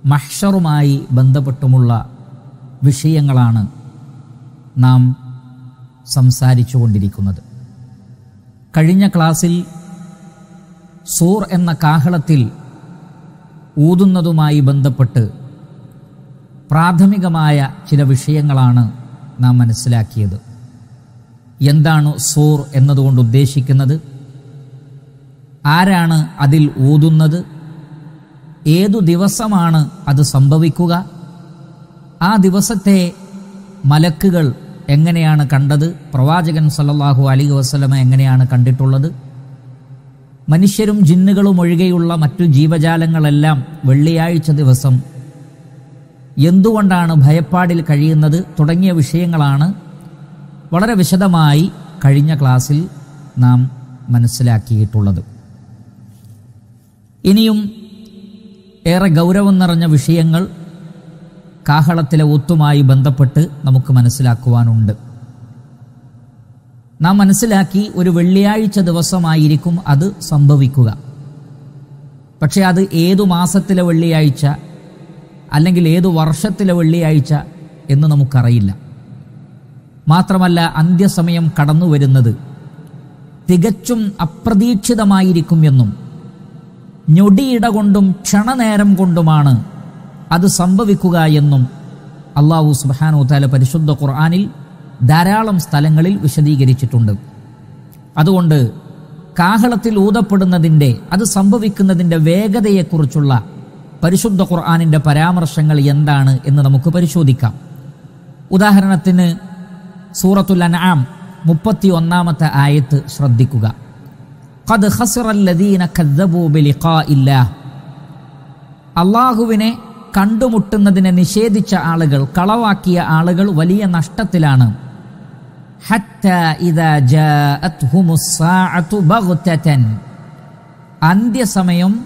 മഹ്ഷറുമായി ബന്ധപ്പെട്ടുമുള്ള വിഷയങ്ങളാണ് നാം സംസാരിച്ചു കൊണ്ടിരിക്കുന്നത് കഴിഞ്ഞ ക്ലാസ്സിൽ സൂർ എന്ന കാഹളത്തിൽ ഊതുന്നതുമായി ബന്ധപ്പെട്ട് പ്രാഥമികമായ ചില വിഷയങ്ങളാണ് നാം മനസ്സിലാക്കിയത് എന്താണ് സൂർ എന്നതുകൊണ്ട് ഉദ്ദേശിക്കുന്നത് ആരാണ് അതിൽ ഊതുന്നത് ഏതു ദിവസമാണ് അത് സംഭവിക്കുക ആ ദിവസത്തെ മലക്കുകൾ എങ്ങനെയാണ് കണ്ടത് പ്രവാചകൻ സല്ലല്ലാഹു അലൈഹി വസല്ലമ എങ്ങനെയാണ് കണ്ടിട്ടുള്ളത് മനുഷ്യരും ജിന്നുകളും ഒഴികെയുള്ള മറ്റു ജീവജാലങ്ങളെല്ലാം വെള്ളിയാഴ്ച ദിവസം എന്തുകൊണ്ടാണ് ഭയപ്പാടിൽ കഴിയുന്നത് തുടങ്ങിയ വിഷയങ്ങളാണ് വളരെ വിശദമായി കഴിഞ്ഞ ക്ലാസ്സിൽ നാം മനസ്സിലാക്കിയിട്ടുള്ളത് ഇനിയും ഏറെ ഗൗരവം നിറഞ്ഞ വിഷയങ്ങൾ കാഹളത്തിലെ ഒത്തുമായി ബന്ധപ്പെട്ട് നമുക്ക് മനസ്സിലാക്കുവാനുണ്ട് നാം മനസ്സിലാക്കി ഒരു വെള്ളിയാഴ്ച ദിവസമായിരിക്കും അത് സംഭവിക്കുക പക്ഷെ അത് ഏതു മാസത്തിലെ വെള്ളിയാഴ്ച അല്ലെങ്കിൽ ഏതു വർഷത്തിലെ വെള്ളിയാഴ്ച എന്ന് നമുക്കറിയില്ല മാത്രമല്ല അന്ത്യസമയം കടന്നു വരുന്നത് തികച്ചും അപ്രതീക്ഷിതമായിരിക്കും എന്നും ഞൊടിയിട കൊണ്ടും ക്ഷണനേരം കൊണ്ടുമാണ് അത് സംഭവിക്കുക എന്നും അള്ളാഹു സുബാനു താല പരിശുദ്ധ ഖുർആാനിൽ ധാരാളം സ്ഥലങ്ങളിൽ വിശദീകരിച്ചിട്ടുണ്ട് അതുകൊണ്ട് കാഹളത്തിൽ ഊതപ്പെടുന്നതിൻ്റെ അത് സംഭവിക്കുന്നതിൻ്റെ വേഗതയെക്കുറിച്ചുള്ള പരിശുദ്ധ ഖുർആാനിൻ്റെ പരാമർശങ്ങൾ എന്താണ് എന്ന് നമുക്ക് പരിശോധിക്കാം ഉദാഹരണത്തിന് സൂറത്തുൽ അൻആം മുപ്പത്തി ഒന്നാമത്തെ ആയത്ത് ശ്രദ്ധിക്കുക ഖദ് ഖസറല്ലദീന കദ്ദബൂ ബിലിഖാഇല്ലാഹ് അള്ളാഹുവിനെ കണ്ടുമുട്ടുന്നതിനെ നിഷേധിച്ച ആളുകൾ കളവാക്കിയ ആളുകൾ വലിയ നഷ്ടത്തിലാണ് ഹത്താ ഇദാ ജാഅത്ഹുമുസ് സാഅതു ബഗ്തതൻ അന്ത്യസമയം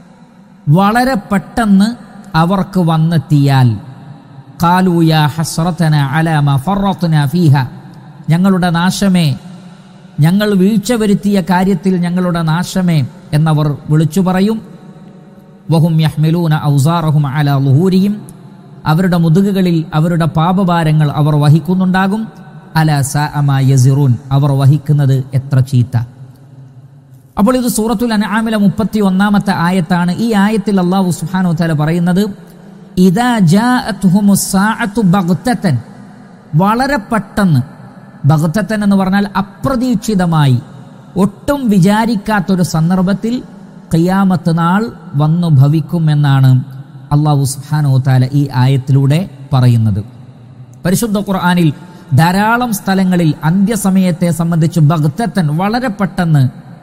വളരെ പെട്ടെന്ന് അവർക്ക് വന്നെത്തിയാൽ ഖാലൂ യാ ഹസ്രതന അലാ മാ ഫറത്ന ഫീഹ ഞങ്ങളുടെ നാശമേ ഞങ്ങൾ വീഴ്ച വരുത്തിയ കാര്യത്തിൽ ഞങ്ങളുടെ നാശമേ എന്നവർ വിളിച്ചു പറയും വഹും യഹ്മിലൂന ഔസാറഹും അല ലുഹൂരിയും അവരുടെ മുതുകുകളിൽ അവരുടെ പാപഭാരങ്ങൾ അവർ വഹിക്കുന്നുണ്ടാകും അല സഅമ യസിറൂൻ അവർ വഹിക്കുന്നത് എത്ര ചീത്ത അപ്പോൾ ഇത് സൂറത്തുൽ അൻആമിലെ മുപ്പത്തി ഒന്നാമത്തെ ആയത്താണ് ഈ ആയത്തിൽ അള്ളാഹു സുബ്ഹാനഹു തആല പറയുന്നത് ഇദാ ജാഅത്ഹുമുസ് സാഅതു ബഗ്തതൻ വളരെ പെട്ടെന്ന് ബഗ്തതൻ എന്ന് പറഞ്ഞാൽ അപ്രതീക്ഷിതമായി ഒട്ടും വിചാരിക്കാത്തൊരു സന്ദർഭത്തിൽ ഖിയാമത്ത് നാൾ വന്നു ഭവിക്കുമെന്നാണ് അള്ളാഹു സുബ്ഹാനഹു തആല ഈ ആയത്തിലൂടെ പറയുന്നത് പരിശുദ്ധ ഖുർആനിൽ ധാരാളം സ്ഥലങ്ങളിൽ അന്ത്യസമയത്തെ സംബന്ധിച്ച് ബഗ്തത്തൻ വളരെ പെട്ടെന്ന്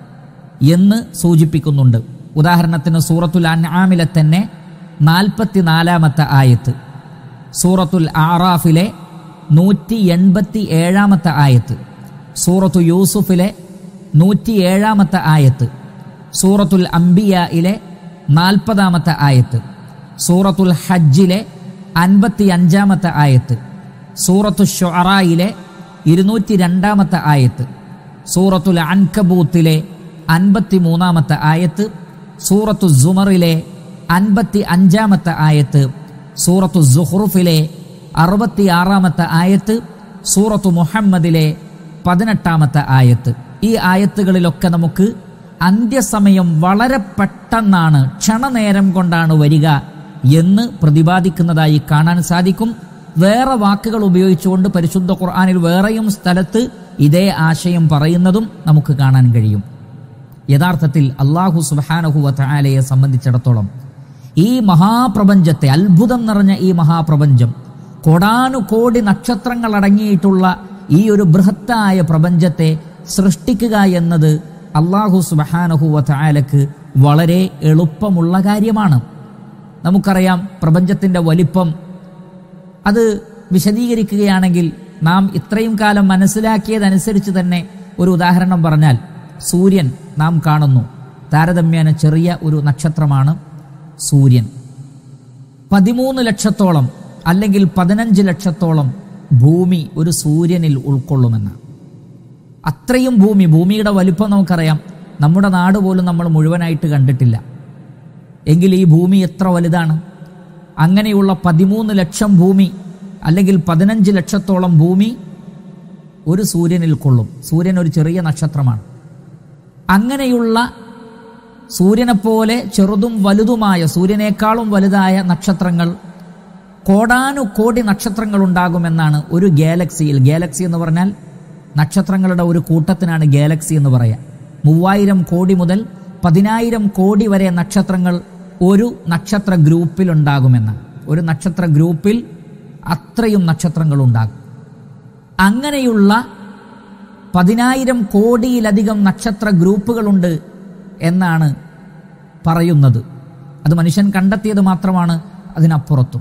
എന്ന് സൂചിപ്പിക്കുന്നുണ്ട് ഉദാഹരണത്തിന് സൂറത്തുൽ അൻആമിലെ തന്നെ നാൽപ്പത്തിനാലാമത്തെ ആയത്ത് സൂറത്തുൽ ആറാഫിലെ നൂറ്റി എൺപത്തി ഏഴാമത്തെ ആയത്ത് സൂറത്തു യൂസുഫിലെ നൂറ്റി ഏഴാമത്തെ ആയത്ത് സൂറത്തുൽ അംബിയയിലെ നാൽപ്പതാമത്തെ ആയത്ത് സൂറത്തുൽ ഹജ്ജിലെ അൻപത്തി അഞ്ചാമത്തെ ആയത്ത് സൂറത്തു ഷൊറായിലെ ഇരുന്നൂറ്റി രണ്ടാമത്തെ ആയത്ത് സൂറത്തുൽ അൻകബൂത്തിലെ അൻപത്തി മൂന്നാമത്തെ ആയത്ത് സൂറത്തു സുമറിലെ അൻപത്തി അഞ്ചാമത്തെ ആയത്ത് സൂറത്തു സുഹ്റുഫിലെ അറുപത്തി ആറാമത്തെ ആയത്ത് സൂറത്തു മുഹമ്മദിലെ പതിനെട്ടാമത്തെ ആയത്ത് ഈ ആയത്തുകളിലൊക്കെ നമുക്ക് അന്ത്യസമയം വളരെ പെട്ടെന്നാണ് ക്ഷണനേരം കൊണ്ടാണ് വരിക എന്ന് പ്രതിപാദിക്കുന്നതായി കാണാൻ സാധിക്കും വേറെ വാക്കുകൾ ഉപയോഗിച്ചുകൊണ്ട് പരിശുദ്ധ ഖുർആാനിൽ വേറെയും സ്ഥലത്ത് ഇതേ ആശയം പറയുന്നതും നമുക്ക് കാണാൻ കഴിയും യഥാർത്ഥത്തിൽ അള്ളാഹു സുബാനഹുവ തആലയെ സംബന്ധിച്ചിടത്തോളം ഈ മഹാപ്രപഞ്ചത്തെ അത്ഭുതം നിറഞ്ഞ ഈ മഹാപ്രപഞ്ചം കോടാനുകോടി നക്ഷത്രങ്ങൾ അടങ്ങിയിട്ടുള്ള ഈ ഒരു ബൃഹത്തായ പ്രപഞ്ചത്തെ സൃഷ്ടിക്കുക എന്നത് അള്ളാഹു സുബഹാനഹുവ തആലക്ക് വളരെ എളുപ്പമുള്ള കാര്യമാണ് നമുക്കറിയാം പ്രപഞ്ചത്തിൻ്റെ വലിപ്പം അത് വിശദീകരിക്കുകയാണെങ്കിൽ നാം ഇത്രയും കാലം മനസ്സിലാക്കിയതനുസരിച്ച് തന്നെ ഒരു ഉദാഹരണം പറഞ്ഞാൽ സൂര്യൻ നാം കാണുന്നു താരതമ്യേന ചെറിയ ഒരു നക്ഷത്രമാണ് സൂര്യൻ പതിമൂന്ന് ലക്ഷത്തോളം അല്ലെങ്കിൽ പതിനഞ്ച് ലക്ഷത്തോളം ഭൂമി ഒരു സൂര്യനിൽ ഉൾക്കൊള്ളുമെന്ന് അത്രയും ഭൂമി ഭൂമിയുടെ വലിപ്പം നമുക്കറിയാം നമ്മുടെ നാട് പോലും നമ്മൾ മുഴുവനായിട്ട് കണ്ടിട്ടില്ല എങ്കിൽ ഈ ഭൂമി എത്ര വലുതാണ് അങ്ങനെയുള്ള പതിമൂന്ന് ലക്ഷം ഭൂമി അല്ലെങ്കിൽ പതിനഞ്ച് ലക്ഷത്തോളം ഭൂമി ഒരു സൂര്യനിൽ കൊള്ളും സൂര്യൻ ഒരു ചെറിയ നക്ഷത്രമാണ് അങ്ങനെയുള്ള സൂര്യനെപ്പോലെ ചെറുതും വലുതുമായ സൂര്യനേക്കാളും വലുതായ നക്ഷത്രങ്ങൾ കോടാനുകോടി നക്ഷത്രങ്ങൾ ഉണ്ടാകുമെന്നാണ് ഒരു ഗാലക്സിയിൽ ഗാലക്സി എന്ന് പറഞ്ഞാൽ നക്ഷത്രങ്ങളുടെ ഒരു കൂട്ടത്തിനാണ് ഗാലക്സി എന്ന് പറയാം മൂവായിരം കോടി മുതൽ പതിനായിരം കോടി വരെ നക്ഷത്രങ്ങൾ ഒരു നക്ഷത്ര ഗ്രൂപ്പിൽ ഉണ്ടാകുമെന്നാണ് ഒരു നക്ഷത്ര ഗ്രൂപ്പിൽ അത്രയും നക്ഷത്രങ്ങൾ ഉണ്ടാകും അങ്ങനെയുള്ള പതിനായിരം കോടിയിലധികം നക്ഷത്ര ഗ്രൂപ്പുകളുണ്ട് എന്നാണ് പറയുന്നത് അത് മനുഷ്യൻ കണ്ടെത്തിയത് മാത്രമാണ് അതിനപ്പുറത്തും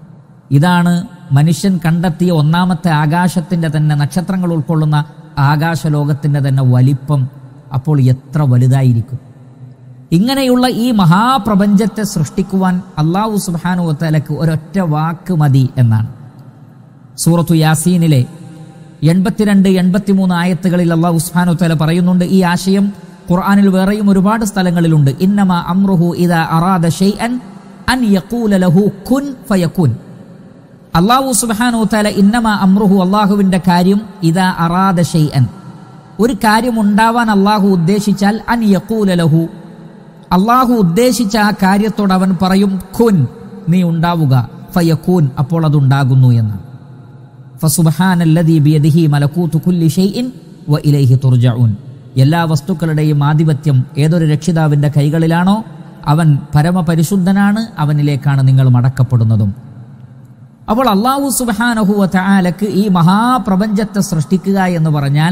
ഇതാണ് മനുഷ്യൻ കണ്ടെത്തിയ ഒന്നാമത്തെ ആകാശത്തിന്റെ തന്നെ നക്ഷത്രങ്ങൾ ഉൾക്കൊള്ളുന്ന ആകാശലോകത്തിന്റെ തന്നെ വലിപ്പം അപ്പോൾ എത്ര വലുതായിരിക്കും ഇങ്ങനെയുള്ള ഈ മഹാപ്രപഞ്ചത്തെ സൃഷ്ടിക്കുവാൻ അള്ളാഹു സുബാനു വത്തലക്ക് ഒരൊറ്റ വാക്ക് മതി എന്നാണ് സൂറത്തു യാസീനിലെ എൺപത്തിരണ്ട് എൺപത്തിമൂന്ന് ആയത്തുകളിൽ അള്ളാഹു സുബാനു വത്തല പറയുന്നുണ്ട് ഈ ആശയം ഖുർആനിൽ വേറെയും ഒരുപാട് സ്ഥലങ്ങളിലുണ്ട് ഇന്നമ അമ്രുഹു ഇദാ അറാദ ഷൈഅൻ അൻ യഖൂല ലഹു കുൻ ഫയകുൻ അള്ളാഹു സുബാനു തല ഇന്നമ അമ്രുഹു അള്ളാഹുവിന്റെ കാര്യം ഇതാ അറാദ ഷൈഅൻ ഒരു കാര്യം ഉണ്ടാവാൻ അള്ളാഹു ഉദ്ദേശിച്ചാൽ അൻ യഖൂല ലഹു അള്ളാഹു ഉദ്ദേശിച്ച ആ കാര്യത്തോട് അവൻ പറയും ഖുൻ നീ ഉണ്ടാവുക ഫയക്കൂൻ അപ്പോൾ അത് ഉണ്ടാകുന്നു എന്ന് ഫസുബ്ഹാനല്ലദീ ബിയദിഹി മലകൂതു കുല്ലി ഷൈഇൻ വ ഇലൈഹി തുർജഊൻ എല്ലാ വസ്തുക്കളുടെയും ആധിപത്യം ഏതൊരു രക്ഷിതാവിന്റെ കൈകളിലാണോ അവൻ പരമപരിശുദ്ധനാണ് അവനിലേക്കാണ് നിങ്ങൾ മടക്കപ്പെടുന്നതും അപ്പോൾ അള്ളാഹു സുബാനഹുവ തആലക്ക് ഈ മഹാപ്രപഞ്ചത്തെ സൃഷ്ടിക്കുക എന്ന് പറഞ്ഞാൽ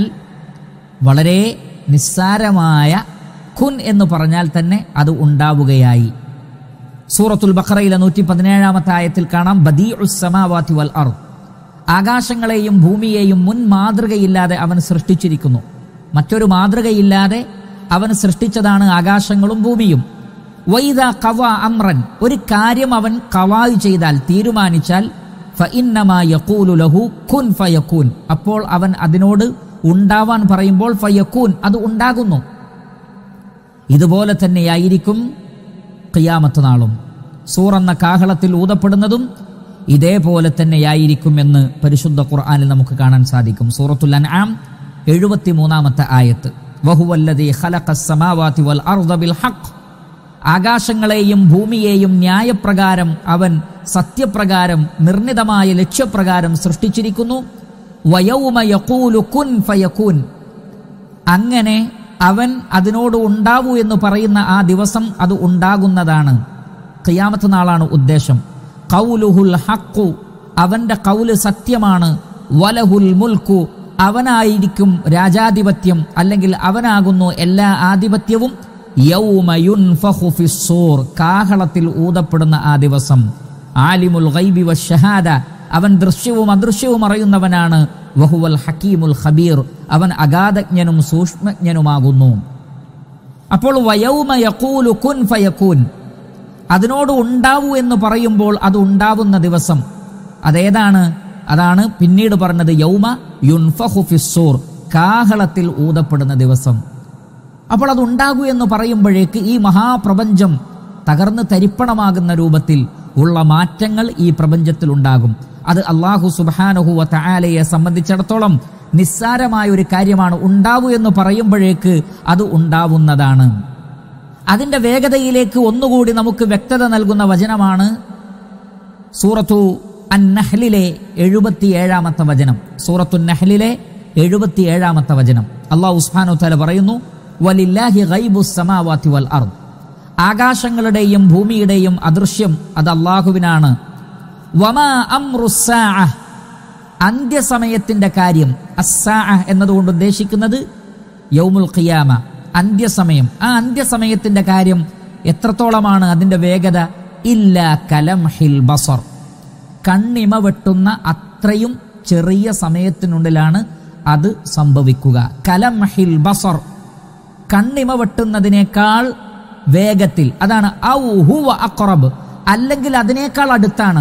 വളരെ നിസ്സാരമായ ഖുൻ എന്ന് പറഞ്ഞാൽ തന്നെ അത് ഉണ്ടാവുകയായി സൂറത്തുൽ ബഖറയിലെ നൂറ്റി പതിനേഴാമത്തെ ആയത്തിൽ കാണാം ബദീ ഉസ്സമാവാത്തി വൽ അർ ആകാശങ്ങളെയും ഭൂമിയെയും മുൻ മാതൃകയില്ലാതെ അവൻ സൃഷ്ടിച്ചിരിക്കുന്നു മറ്റൊരു മാതൃകയില്ലാതെ അവൻ സൃഷ്ടിച്ചതാണ് ആകാശങ്ങളും ഭൂമിയും വൈദ കവ അമ്രൻ ഒരു കാര്യം അവൻ കവായ് ചെയ്താൽ തീരുമാനിച്ചാൽ ഫഇന്നമാ യഖൂലു ലഹു കുൻ ഫയക്കൂൻ അപ്പോൾ അവൻ അതിനോട് ഉണ്ടാവാൻ പറയുമ്പോൾ ഫയക്കൂൻ അത് ഉണ്ടാകുന്നു ഇതുപോലെ തന്നെയായിരിക്കും ഖിയാമത്ത് നാളും സൂർ എന്ന കാഹളത്തിൽ ഊതപ്പെടുന്നതും ഇതേപോലെ തന്നെയായിരിക്കും എന്ന് പരിശുദ്ധ ഖുർആനിൽ നമുക്ക് കാണാൻ സാധിക്കും സൂറത്തുൽ അൻആം എഴുപത്തിമൂന്നാമത്തെ ആയത്ത് വഹുവല്ലദീ ഖലഖസ് സമാവാതി വൽ അർദ ബിൽ ഹഖ് ആകാശങ്ങളെയും ഭൂമിയെയും ന്യായപ്രകാരം അവൻ സത്യപ്രകാരം നിർണിതമായ ലക്ഷ്യപ്രകാരം സൃഷ്ടിച്ചിരിക്കുന്നു വയൗമ യഖൂലു കുൻ ഫയകൂൻ അങ്ങനെ അവൻ അതിനോട് ഉണ്ടാവൂ എന്ന് പറയുന്ന ആ ദിവസം അത് ഉണ്ടാകുന്നതാണ് ഖിയാമത്ത് നാളാണ് ഉദ്ദേശം കൗലുഹുൽ ഹക്കു അവന്റെ കൗല് സത്യമാണ് വലഹുൽ മുൽക്കു അവനായിരിക്കും രാജാധിപത്യം അല്ലെങ്കിൽ അവനാകുന്നു എല്ലാ ആധിപത്യവും യൗമ യുൻഫഖു ഫിസ്സൂർ കാഹളത്തിൽ ഊതപ്പെടുന്ന ആ ദിവസം ആലിമുൽ ഗൈബി വശഹാദ അവൻ ദൃശ്യവും അദൃശ്യവും അറിയുന്നവനാണ് വഹുവൽ ഹക്കീമുൽ ഖബീർ അവൻ അഗാധജ്ഞനും സൂക്ഷ്മജ്ഞനുമാകുന്നു അപ്പോൾ വയൗമ യഖൂലു കുൻ ഫയകൂൻ അതിനോട് ഉണ്ടാവൂ എന്ന് പറയുമ്പോൾ അത് ഉണ്ടാവുന്ന ദിവസം അതേതാണ് അതാണ് പിന്നീട് പറഞ്ഞത് യൗമ യുൻഫഖു ഫിസ്സൂർ കാഹളത്തിൽ ഊതപ്പെടുന്ന ദിവസം അപ്പോൾ അത് ഉണ്ടാകൂ എന്ന് പറയുമ്പോഴേക്ക് ഈ മഹാപ്രപഞ്ചം തകർന്ന് തരിപ്പണമാകുന്ന രൂപത്തിൽ ഉള്ള മാറ്റങ്ങൾ ഈ പ്രപഞ്ചത്തിൽ ഉണ്ടാകും അത് അള്ളാഹു സുബാനഹുവ തആലയെ സംബന്ധിച്ചിടത്തോളം നിസ്സാരമായ ഒരു കാര്യമാണ് ഉണ്ടാവൂ എന്ന് പറയുമ്പോഴേക്ക് അത് ഉണ്ടാവുന്നതാണ് അതിന്റെ വേഗതയിലേക്ക് ഒന്നുകൂടി നമുക്ക് വ്യക്തത നൽകുന്ന വചനമാണ് സൂറത്തു അന്നഹ്ലിലെ എഴുപത്തിയേഴാമത്തെ വചനം സൂറത്തു നഹ്ലിലെ എഴുപത്തിയേഴാമത്തെ വചനം അള്ളാഹു ഉസ്മാനു തല പറയുന്നു വലില്ലാഹി ഗൈബു സമാവാത്തി വൽ അർദ് ആകാശങ്ങളുടെയും ഭൂമിയുടെയും അദൃശ്യം അത് അള്ളാഹുവിനാണ് വമാ അംറുസ്സാഅ അന്ത്യസമയത്തിന്റെ കാര്യം അസ്സാ എന്നതുകൊണ്ട് ഉദ്ദേശിക്കുന്നത് യൗമുൽ ഖിയാമ അന്ത്യസമയം ആ അന്ത്യസമയത്തിന്റെ കാര്യം എത്രത്തോളമാണ് അതിന്റെ വേഗത ഇല്ല കലം ഹിൽ ബസർ കണ്ണിമ വെട്ടുന്ന അത്രയും ചെറിയ സമയത്തിനുള്ളിലാണ് അത് സംഭവിക്കുക കലം ഹിൽ ബസർ കണ്ണിമ വെട്ടുന്നതിനേക്കാൾ വേഗത്തിൽ അതാണ് ഔ ഹുവ അക്റബ് അല്ലെങ്കിൽ അതിനേക്കാൾ അടുത്താണ്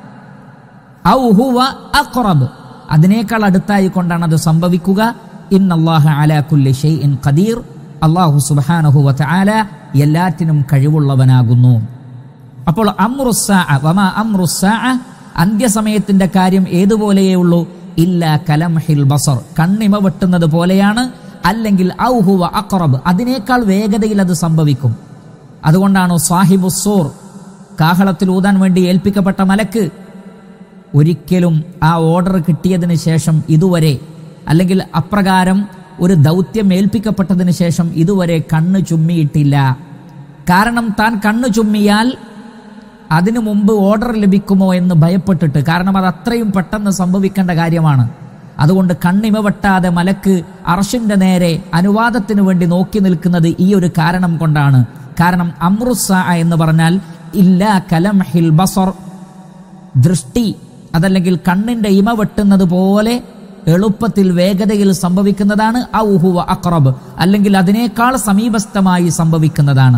ഔ ഹുവ അക്റബ് അതിനേക്കാൾ അടുത്തായി കൊണ്ടാണ് അത് സംഭവിക്കുക ഇന്നല്ലാഹ അലാ കുല്ലി ഷൈഇൻ ഖദീർ അല്ലാഹു സുബ്ഹാനഹു വ തആല എല്ലാറ്റിനും കഴിവുള്ളവനാകുന്നു അപ്പോൾ അമ്രുസ്സാ വമാ അമ്രുസ്സാ അന്ത്യസമയത്തിന്റെ കാര്യം ഏതുപോലെയേ ഉള്ളൂ ഇല്ല കലംഹിൽ ബസർ കണ്ണിമ വെട്ടുന്നത് പോലെയാണ് അല്ലെങ്കിൽ ഔഹുവ അക്റബ് അതിനേക്കാൾ വേഗതയിൽ അത് സംഭവിക്കും അതുകൊണ്ടാണ് സാഹിബുസൂർ കാഹളത്തിൽ ഊതാൻ വേണ്ടി ഏൽപ്പിക്കപ്പെട്ട മലക്ക് ഒരിക്കലും ആ ഓർഡർ കിട്ടിയതിന് ശേഷം ഇതുവരെ അല്ലെങ്കിൽ അപ്രകാരം ഒരു ദൗത്യം ഏൽപ്പിക്കപ്പെട്ടതിന് ശേഷം ഇതുവരെ കണ്ണ് ചുമ്മിയിട്ടില്ല കാരണം താൻ കണ്ണ് ചുമ്മിയാൽ അതിനു മുമ്പ് ഓർഡർ ലഭിക്കുമോ എന്ന് ഭയപ്പെട്ടിട്ട് കാരണം അത് അത്രയും പെട്ടെന്ന് സംഭവിക്കേണ്ട കാര്യമാണ് അതുകൊണ്ട് കണ്ണിമ വെട്ടാതെ മലക്ക് അർഷിന്റെ നേരെ അനുവാദത്തിന് വേണ്ടി നോക്കി നിൽക്കുന്നത് ഈ ഒരു കാരണം കൊണ്ടാണ് കാരണം അമ്രുസ എന്ന് പറഞ്ഞാൽ ഇല്ല കലം ഹിൽ ബസർ ദൃഷ്ടി അതല്ലെങ്കിൽ കണ്ണിന്റെ ഇമ വെട്ടുന്നത് പോലെ എളുപ്പത്തിൽ വേഗതയിൽ സംഭവിക്കുന്നതാണ് ഔഹുവ അക്രബ് അല്ലെങ്കിൽ അതിനേക്കാൾ സമീപസ്ഥമായി സംഭവിക്കുന്നതാണ്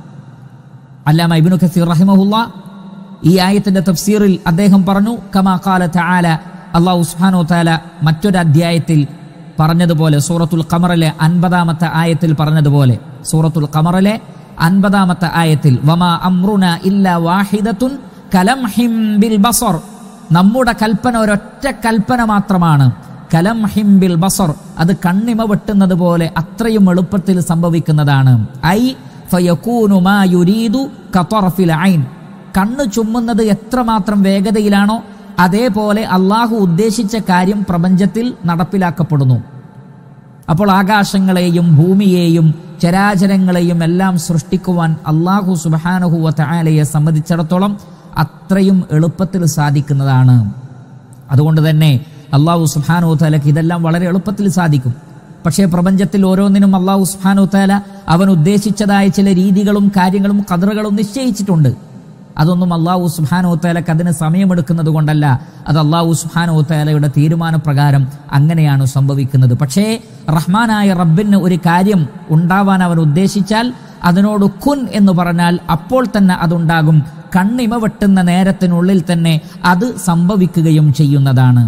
അല്ലാമ ഇബ്നു കസീർ റഹിമഹുല്ല ഈ ആയത്തിന്റെ തഫ്സീറിൽ അദ്ദേഹം പറഞ്ഞു കമാ ഖാല തആല അല്ലാഹു സുബ്ഹാനഹു തആല മറ്റൊരു അധ്യായത്തിൽ പറഞ്ഞതുപോലെ സൂറത്തുൽ ഖമറിലെ അൻപതാമത്തെ ആയത്തിൽ പറഞ്ഞതുപോലെ സൂറത്തുൽ ഖമറിലെ അൻപതാമത്തെ ആയത്തിൽ വമാ അമ്രുന ഇല്ല വാഹിദത്തുൻ കലംഹിം ബിൽ ബസർ നമ്മുടെ കൽപ്പന ഒരൊറ്റ കൽപ്പന മാത്രമാണ് കലംഹിം ബിൽ ബസർ അത് കണ്ണിമ വെട്ടുന്നത് പോലെ അത്രയും എളുപ്പത്തിൽ സംഭവിക്കുന്നതാണ് ഐ ഫയകൂനു മാ യുരീദു കതർഫിൽ ഐൻ കണ്ണ് ചുമ്മുന്നത് എത്രമാത്രം വേഗതയിലാണോ അതേപോലെ അള്ളാഹു ഉദ്ദേശിച്ച കാര്യം പ്രപഞ്ചത്തിൽ നടപ്പിലാക്കപ്പെടുന്നു അപ്പോൾ ആകാശങ്ങളെയും ഭൂമിയെയും ചരാചരങ്ങളെയും എല്ലാം സൃഷ്ടിക്കുവാൻ അള്ളാഹു സുബാനഹുവ തആലയെ സംബന്ധിച്ചിടത്തോളം അത്രയും എളുപ്പത്തിൽ സാധിക്കുന്നതാണ് അതുകൊണ്ട് തന്നെ അള്ളാഹു സുബാനു തലക്ക് ഇതെല്ലാം വളരെ എളുപ്പത്തിൽ സാധിക്കും പക്ഷേ പ്രപഞ്ചത്തിൽ ഓരോന്നിനും അള്ളാഹു സുബാനു തല അവൻ ഉദ്ദേശിച്ചതായ ചില രീതികളും കാര്യങ്ങളും കതറുകളും നിശ്ചയിച്ചിട്ടുണ്ട് അതൊന്നും അള്ളാഹു സുബാനോ തലക്ക് അതിന് സമയമെടുക്കുന്നത് കൊണ്ടല്ല അത് അള്ളാഹു സുബാനോ തലയുടെ തീരുമാനപ്രകാരം അങ്ങനെയാണ് സംഭവിക്കുന്നത് പക്ഷേ റഹ്മാനായ റബ്ബിന് ഒരു കാര്യം ഉണ്ടാവാൻ അവൻ ഉദ്ദേശിച്ചാൽ അതിനോട് കുൻ എന്ന് പറഞ്ഞാൽ അപ്പോൾ തന്നെ അതുണ്ടാകും കണ്ണിമ വെട്ടുന്ന നേരത്തിനുള്ളിൽ തന്നെ അത് സംഭവിക്കുകയും ചെയ്യുന്നതാണ്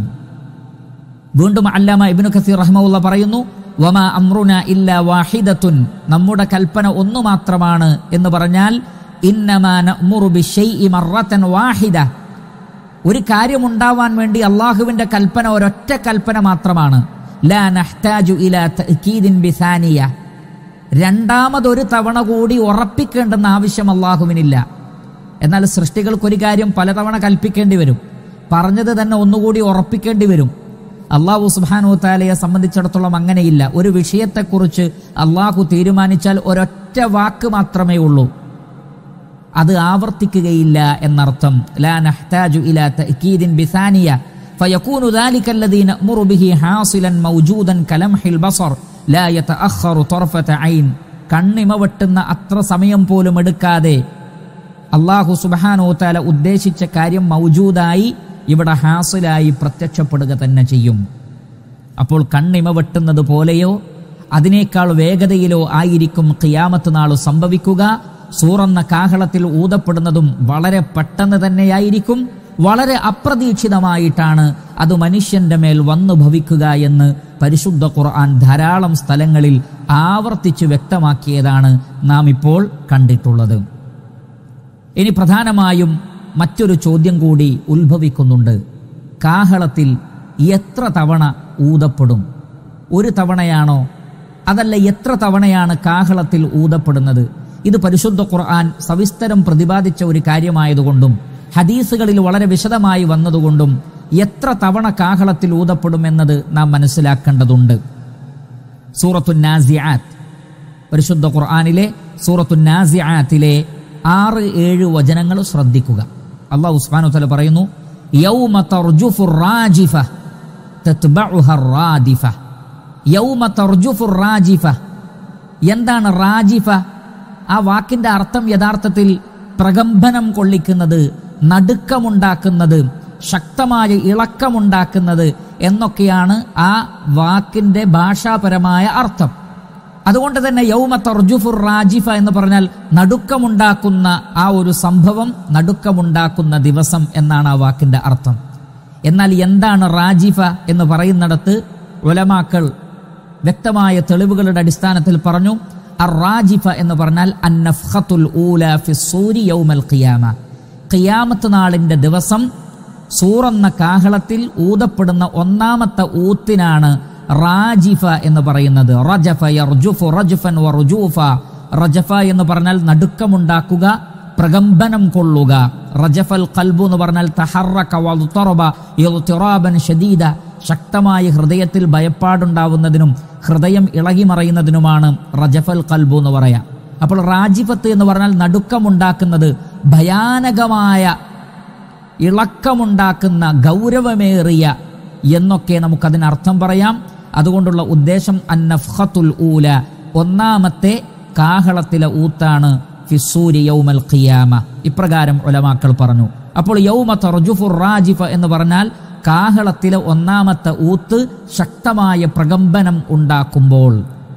വീണ്ടും അല്ലാമ ഇബ്നു കസീർ റഹ്മുള്ള പറയുന്നു വമ അമ്രുന ഇല്ല വാഹിദത്തുൻ നമ്മുടെ കൽപ്പന ഒന്നു മാത്രമാണ് എന്ന് പറഞ്ഞാൽ ഇന്നമാ നഅ്മുറു ബിശൈഇ മറത്തൻ വാഹിദ ഒരു കാര്യമുണ്ടാവാൻ വേണ്ടി അള്ളാഹുവിന്റെ കൽപ്പന ഒരൊറ്റ കൽപ്പന മാത്രമാണ് ലാ നഹ്താജു ഇലാ തഅക്കീദിൻ ബിസാനിയ രണ്ടാമതൊരു തവണ കൂടി ഉറപ്പിക്കേണ്ടെന്ന ആവശ്യം അള്ളാഹുവിനില്ല എന്നാൽ സൃഷ്ടികൾക്കൊരു കാര്യം പലതവണ കൽപ്പിക്കേണ്ടി വരും പറഞ്ഞത് തന്നെ ഒന്നുകൂടി ഉറപ്പിക്കേണ്ടി വരും അള്ളാഹു സുബാനു താലയെ സംബന്ധിച്ചിടത്തോളം അങ്ങനെയില്ല ഒരു വിഷയത്തെക്കുറിച്ച് അള്ളാഹു തീരുമാനിച്ചാൽ ഒരൊറ്റ വാക്ക് മാത്രമേ ഉള്ളൂ അത് ആവർത്തിക്കുകയില്ല എന്നർത്ഥം ലാ നഹ്താജു ഇലാ തഅക്കീദിൻ ബിസാനിയ ഫയകൂനു ذلك الذي نأمر به حاصلا موجودا كلمح البصر لا يتأخر طرفة عين കണ്ണിമ വെട്ടുന്ന അത്ര സമയം പോലും എടുക്കാതെ അള്ളാഹു സുബാനോ താല ഉദ്ദേശിച്ച കാര്യം മൗജൂദായി ഇവിടെ ഹാസിലായി പ്രത്യക്ഷപ്പെടുക തന്നെ ചെയ്യും അപ്പോൾ കണ്ണിമ വെട്ടുന്നത് പോലെയോ അതിനേക്കാൾ വേഗതയിലോ ആയിരിക്കും ഖിയാമത്ത് നാൾ സംഭവിക്കുക സൂറന്ന കാഹളത്തിൽ ഊതപ്പെടുന്നതും വളരെ പെട്ടെന്ന് തന്നെയായിരിക്കും വളരെ അപ്രതീക്ഷിതമായിട്ടാണ് അത് മനുഷ്യന്റെ മേൽ വന്നു ഭവിക്കുക എന്ന് പരിശുദ്ധ ഖുർആൻ ധാരാളം സ്ഥലങ്ങളിൽ ആവർത്തിച്ച് വ്യക്തമാക്കിയതാണ് നാം ഇപ്പോൾ കണ്ടിട്ടുള്ളത് ഇനി പ്രധാനമായും മറ്റൊരു ചോദ്യം കൂടി ഉത്ഭവിക്കുന്നുണ്ട് കാഹളത്തിൽ എത്ര തവണ ഊതപ്പെടും ഒരു തവണയാണോ അതല്ല എത്ര തവണയാണ് കാഹളത്തിൽ ഊതപ്പെടുന്നത് ഇത് പരിശുദ്ധ ഖുർആൻ സവിസ്തരം പ്രതിപാദിച്ച ഒരു കാര്യമായതുകൊണ്ടും ഹദീസുകളിൽ വളരെ വിശദമായി വന്നതുകൊണ്ടും എത്ര തവണ കാഹളത്തിൽ ഊതപ്പെടുമെന്നത് നാം മനസ്സിലാക്കേണ്ടതുണ്ട് സൂറത്തു നാസിയാത്ത് പരിശുദ്ധ ഖുർആാനിലെ സൂറത്തു നാസിയാത്തിലെ ആറ് ഏഴ് വചനങ്ങൾ ശ്രദ്ധിക്കുക അള്ളാഹു ഉസ്മാനു തല പറയുന്നു യൗമ തർജുഫു റാജിഫ തത്ബഉഹ റാദിഫ യൗമ തർജുഫു റാജിഫ എന്താണ് റാജിഫ ആ വാക്കിന്റെ അർത്ഥം യഥാർത്ഥത്തിൽ പ്രകമ്പനം കൊള്ളിക്കുന്നത് നടുക്കമുണ്ടാക്കുന്നത് ശക്തമായ ഇളക്കമുണ്ടാക്കുന്നത് എന്നൊക്കെയാണ് ആ വാക്കിന്റെ ഭാഷാപരമായ അർത്ഥം അതുകൊണ്ട് തന്നെ യൗമ തർജുഫുർ റാജിഫ എന്ന് പറഞ്ഞാൽ നടുക്കമുണ്ടാക്കുന്ന ആ ഒരു സംഭവം നടുക്കമുണ്ടാക്കുന്ന ദിവസം എന്നാണ് ആ വാക്കിന്റെ അർത്ഥം എന്നാൽ എന്താണ് റാജിഫ എന്ന് പറയുന്നിടത്ത് ഉലമാക്കൾ വ്യക്തമായ തെളിവുകളുടെ അടിസ്ഥാനത്തിൽ പറഞ്ഞു അറാജിഫ എന്ന് പറഞ്ഞാൽ അന്നഫ്ഖത്തുൽ ഊല ഫിസ്സൂരി യൗമൽ ഖിയാമ ഖിയാമത്ത് നാളിന്റെ ദിവസം സൂറെന്ന കാഹളത്തിൽ ഊതപ്പെടുന്ന ഒന്നാമത്തെ ഊത്തിനാണ് റാജിഫ എന്ന് പറയുന്നത് റജഫ യർജുഫു റജുഫൻ വറുജൂഫ റജഫ എന്ന് പറഞ്ഞാൽ നടുക്കമുണ്ടാക്കുക പ്രകമ്പനം കൊള്ളുക റജഫൽ കൽബു എന്ന് പറഞ്ഞാൽ തഹറക വളുത്തറബ ഇളുത്തിറാബൻ ഷദീദ ശക്തമായ ഹൃദയത്തിൽ ഭയപ്പാടുണ്ടാവുന്നതിനും ഹൃദയം ഇളകി മറയുന്നതിനുമാണ് റജഫൽ കൽബു എന്ന് പറയാം അപ്പോൾ റാജിഫത്ത് എന്ന് പറഞ്ഞാൽ നടുക്കമുണ്ടാക്കുന്നത് ഭയാനകമായ ഇളക്കമുണ്ടാക്കുന്ന ഗൗരവമേറിയ എന്നൊക്കെ നമുക്കതിനർത്ഥം പറയാം അതുകൊണ്ടുള്ള ഉദ്ദേശം അന്നഫ്ഹത്തുൽ ഊല ഒന്നാമത്തെ കാഹളത്തിലെ ഊത്താണ് ഫിസൂരി യൗമൽ ഖിയാമ ഇപ്രകാരം ഉലമാക്കൾ പറഞ്ഞു അപ്പോൾ യൗമ തർജുഫുർ റാജിഫ എന്ന് പറഞ്ഞാൽ കാഹളത്തിലെ ഒന്നാമത്തെ ഊത്ത് ശക്തമായ പ്രകമ്പനം ഉണ്ടാക്കുമ്പോൾ